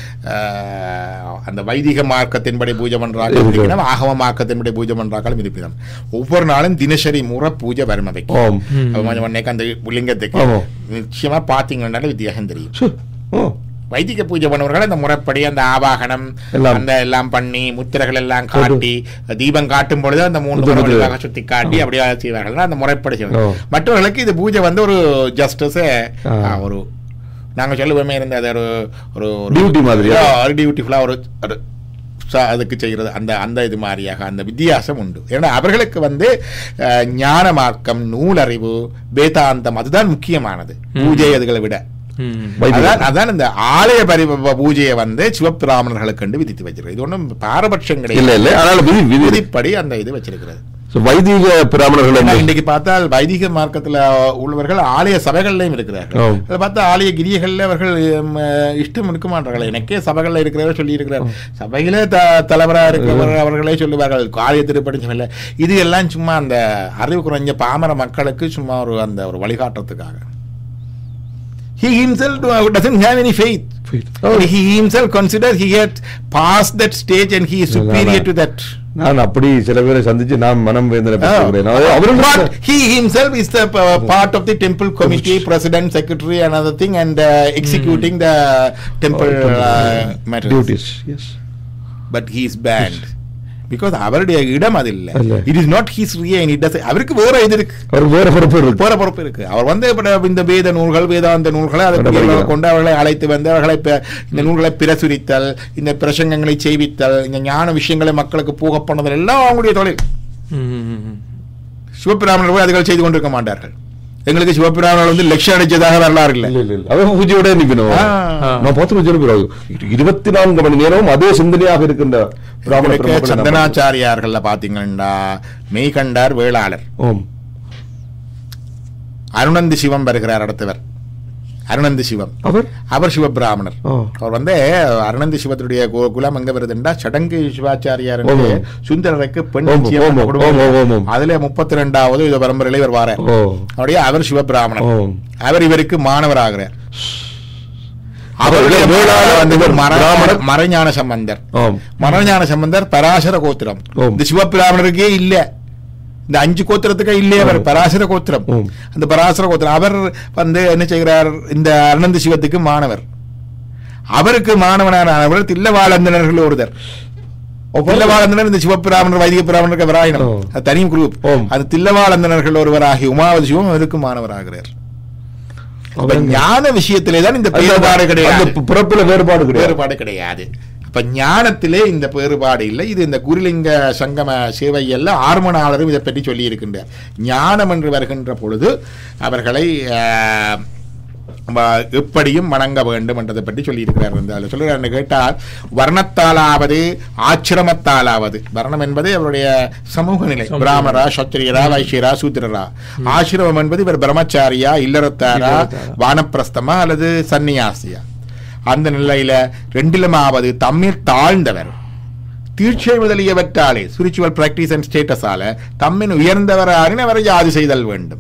அஹ், அந்த வைதிக மார்க்கத்தின்படி பூஜை பண்றாங்க இருக்கு. இருப்பினும் ஆகம மார்க்கத்தின்படி பூஜை பண்றாங்களும் இருப்பினும் ஒவ்வொரு நாளும் தினசரி முறை பூஜை வரும் அவைக்கு ஆம். ம். அப்ப கொஞ்சம் உடனே அந்த லிங்கத்துக்கு ஆமா. நிச்சயமா பாத்தீங்கன்னா வித்தியாசம் தெரியும் சு, ஓ, வைதிக பூஜை பண்ணவர்கள் அந்த முறைப்படி அந்த ஆவாகனம் எல்லாம். அந்த எல்லாம் பண்ணி முத்திரைகள் எல்லாம் காட்டி தீபம் காட்டும் பொழுது அந்த மூன்று புது, புது. முறைகளாக சுத்தி காட்டி அப்படியே செய்வார்கள் அந்த முறைப்படி செய்வாங்க ஓ. மற்றவர்களுக்கு இது பூஜை வந்து ஒரு ஜஸ்டிஸ் ஆ. ஒரு நாங்க சொல்லுவோமே இருந்த அது ஒரு ஒரு ஒரு- Duty மாதிரியா? ஆ, ஒரு டியூட்டிஃபுல்லா ஒரு ஒரு ச- அதுக்கு செய்கிறது அந்த அந்த இது மாதிரியாக அந்த வித்தியாசம் உண்டு ஏன்னா அவர்களுக்கு வந்து அஹ், ஞான மார்க்கம் நூலறிவு வேதாந்தம் அதுதான் முக்கியமானது பூஜை அதுகளை விட ம். வைதிக- அதான் அதான் இந்த ஆலய பரி பூஜையை வந்து சிவபிராமணர்களுக்கு கண்டு விதித்து வச்சிருக்கிறது இது ஒன்றும் பாரபட்சம் இல்ல கிடையாது இல்ல ஆனால் விதி விதி விதிப்படி அந்த இது வச்சிருக்கிறது So, வைதிக பிராமணர்கள் ஏன்னா என்று- இன்னைக்கு பார்த்தால் வைதிக மார்க்கத்துல உள்ளவர்கள் ஆலய சபைகள்லையும் இருக்கிறார்கள் ஆம். அதை பார்த்தா ஆலய கிரியகள்ல அவர்கள் உம், இஷ்டம் இருக்க மாட்டார்கள் எனக்கே சபைகள்ல இருக்கிறவர் சொல்லி இருக்கிறார் சபையிலே த தலைவராக இருக்கிறவர் அவர்களே சொல்லுவார்கள் ஆலய திருப்பணி சபையில இது எல்லாம் சும்மா அந்த அறிவு குறைஞ்ச பாமர மக்களுக்கு சும்மா ஒரு அந்த ஒரு வழிகாட்டுறதுக்காக He himself do- doesn't have any faith. Faith. And he himself considers he had passed that stage and he is இல்ல, superior நான் to that. நான் அப்படி சில பேரை சந்திச்சு நான் மனம் வேந்தனை Ah. பெற்றிருக்கிறேன் அது அவரும் But he himself is the uh, part of the temple committee, president, secretary, another thing, and uh, executing the temple uh, matters. duties yes But he is banned. Because அவருடைய இடம் அது இல்ல இல்ல. It is not his region it அவருக்கு வேற இது இருக்கு அவர் வேற பொறுப்பு இருக்கு போற பொறுப்பு இருக்கு அவர் வந்து இப்ப இந்த வேத நூல்கள் வேதாந்த நூல்களை அதை அதை பெரியவர்களாக படிக்கலாம். கொண்டு அவர்களை அழைத்து வந்து அவர்களை ப- இந்த நூல்களை பிரசுரித்தல் இந்த பிரசங்கங்களை செய்வித்தல் இந்த ஞான விஷயங்களை மக்களுக்கு போக பண்ணதல் எல்லாம் அவங்களுடைய தொழில் ம், ம், ம். சிவபிராமணர் போய் அதுகள் செய்து கொண்டிருக்க மாட்டார்கள் எங்களுக்கு சிவபிராமணர் வந்து லட்சம் அடிச்சதாக வரலாறு இல்லை இல்ல இல்ல இல்ல அவன் பூஜையோட நிக்கணும் ஆ. நான் பார்த்து சொல்லுகிறோம் இருபத்தி நான்கு மணி நேரமும் அதே சிந்தனையாக இருக்கின்ற பிராமண உங்களுக்கு பெருமக்களை நாம் சந்தனாச்சாரியார்கள்ல பாத்தீங்கன்னா மெய்கண்டார் வேளாளர் ஓம் அருணந்தி சிவம் வருகிறார் அடுத்தவர் அருணந்தி சிவம் அவர் அவர் சிவபிராமணர் ஓ. அவர் வந்து அருணந்தி சிவத்துடைய கு- குலம் எங்க வருதுண்டா சடங்கு சிவாச்சாரியார் ஓம். சுந்தரருக்கு பெண் ஓம், நிச்சயம் ஓம், பண்ண ஓம், குடும்பம். ஓம், ஓம், ஓம். அதுல முப்பத்தி ரெண்டாவது இது பரம்பரையில இவர் வார ஓ அவருடைய அவர் சிவபிராமணர் ஓம். அவர் இவருக்கு மாணவராகிறார் அவர் அவருடைய வேளாளர், வந்து இவர் மர- பிராமணர். மறைஞான சம்பந்தர் ஆம் மரஞான சம்பந்தர் பராசர கோத்திரம் ஓம். இந்த சிவபிராமணருக்கே இல்ல இந்த அஞ்சு கோத்திரத்துக்கே இல்லையே அவர் பராசர கோத்திரம் ஓம். அந்த பராசர கோத்திரம் அவர் வந்து என்ன செய்கிறார் இந்த அனந்த சிவத்துக்கு மாணவர் அவருக்கு மாணவனான அவர் தில்லவாளந்தனர்கள் ஒருத்தர் தில்லவாளந்தனர் இந்த சிவபிராமணர் வைதிக பிராமணருக்கு வராயினம் ஓ. அது தனி குரூப் ஓம். அது தில்லவாளந்தனர்கள் ஒருவராகி உமாவதி சிவம் அவருக்கு மாணவராகிறார் அப்ப அவர் ஞான விஷயத்திலே தான் இந்த அந்த- வேறுபாடு அந்த கிடையாது பிறப்புல வேறுபாடு கிடையாது வேறுபாடு கிடையாது அப்ப ஞானத்திலே இந்த வேறுபாடு இல்லை இது இந்த குருலிங்க சங்கம சேவையல்ல ஆர்மனாளரும் இதை பற்றி சொல்லி இருக்கின்றார் ஞானம் என்று வருகின்ற பொழுது அவர்களை ஆஹ், வ- எப்படியும் வணங்க வேண்டும் என்றதை பற்றி சொல்லி இருக்கிறார் வந்து அதில் சொல்லுகிறார் கேட்டால் வர்ணத்தாலாவது ஆச்சிரமத்தாலாவது வர்ணம் என்பது அவருடைய சமூக நிலை பிராமரா சத்திரியரா வைசியரா சூத்திரரா ஆசிரமம் என்பது இவர் பிரம்மச்சாரியா இல்லறத்தாரா இல்லறத்தாரா. வானப்பிரஸ்தமா அல்லது சன்னியாசியா அந்த நிலையில ரெண்டிலுமாவது தம்மில் தாழ்ந்தவர் தீட்சை முதலியவற்றாலே ஸ்பிரிச்சுவல் பிராக்டிஸ் அண்ட் ஸ்டேட்டஸால தம்மின் உயர்ந்தவராரின் அவரை யாது செய்தல் வேண்டும்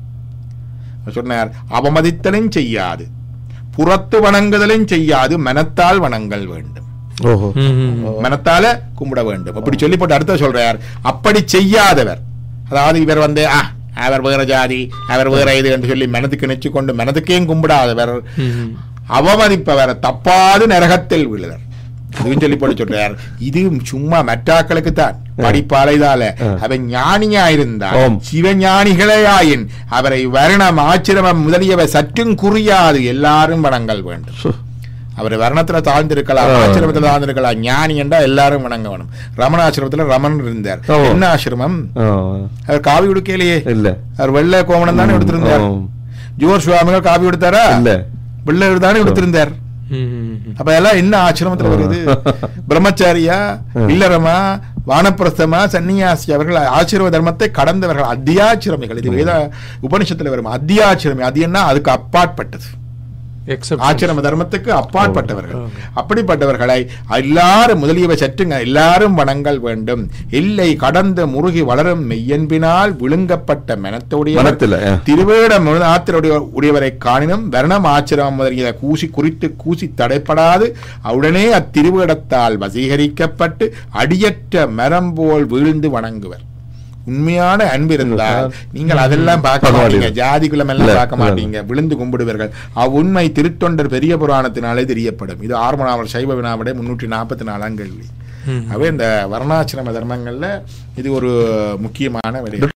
அவர் சொன்னார் அவமதித்தலும் செய்யாது புறத்து வணங்குதலும் செய்யாது மனத்தால் வணங்கல் வேண்டும் ஓஹோ ம், ம், ம். மனத்தால கும்பிட வேண்டும் அப்படி சொல்லி போட்டு அடுத்த சொல்றார் அப்படி செய்யாதவர் அதாவது இவர் வந்து ஆ அவர் வேற ஜாதி அவர் வேற இது என்று சொல்லி மனதுக்கு நெச்சு கொண்டு மனதுக்கேயும் கும்பிடாதவர் ம், ம். அவமதிப்பவர் தப்பாது நரகத்தில் விழுவர் இதுவும் சொல்லி போட்டு சொல்றார் இது சும்மா மற்றாக்களுக்கு தான் படிப்பாலைதால ஆ. அவன் ஞானியா இருந்தால் ஆம். சிவஞானிகளே ஆயின் அவரை வர்ணம் ஆச்சிரமம் முதலியவை சற்றும் குறியாது எல்லாரும் வணங்கல் வேண்டும் சு. அவர் வர்ணத்துல தாழ்ந்திருக்கலாம் ஆ. ஆசிரமத்துல தாழ்ந்திருக்கலாம் ஞானி என்றா எல்லாரும் வணங்க வேணும் ரமணாசிரமத்துல ரமணன் இருந்தார் ஆ. என்ன ஆசிரமம் ஆ. அவர் காவி உடுக்கையிலேயே இல்ல அவர் வெள்ளை கோமணம் தானே எடுத்திருந்தார் ஆம். ஜோர் சுவாமிகள் காவி எடுத்தாரா இல்ல வெள்ளை தானே எடுத்திருந்தார் ம், ம், ம். அப்ப எல்லாம் என்ன ஆசிரமத்துல வருது பிரம்மச்சாரியா இல்லறமா வானப்பிரஸ்தமா சன்னியாசி அவர்கள் ஆசிரம தர்மத்தை கடந்தவர்கள் அத்தியாச்சிரமிகள் இது வேத உபனிஷத்துல வரும் அத்தியாச்சிரமி அது என்ன அதுக்கு அப்பாற்பட்டது Exceptions. ஆச்சிரம தர்மத்துக்கு அப்பாற்பட்டவர்கள் ஓ, ஓகே. அப்படிப்பட்டவர்களை எல்லாரும் முதலியவை சற்றுங்க எல்லாரும் வணங்கல் வேண்டும் இல்லை கடந்து முருகி வளரும் மெய்யன்பினால் விழுங்கப்பட்ட மனத்தோடைய மனத்துல, ஆ. திருவேட ஆத்திரடைய உடையவரை காணினும் வர்ணம் ஆச்சிரமம் முதலிய கூசி குறித்து கூசி தடைப்படாது உடனே அத்திருவேடத்தால் வசீகரிக்கப்பட்டு அடியற்ற மரம் போல் வீழ்ந்து வணங்குவர் உண்மையான அன்பு இருந்தால் நீங்கள் அதெல்லாம் பார்க்க பார்க்க மாட்டீங்க மாட்டீங்க. ஜாதி குலம் இல்ல, எல்லாம் பார்க்க இல்ல. மாட்டீங்க விழுந்து கும்பிடுவீர்கள் அவ்வுண்மை திருத்தொண்டர் பெரிய புராணத்தினாலே தெரியப்படும் இது ஆர்மனாவர் சைவ வினாவிட முன்னூற்றி நாற்பத்தி நாலாம் கேள்வி ம். அவை இந்த வர்ணாசிரம தர்மங்கள்ல இது ஒரு முக்கியமான விடயம்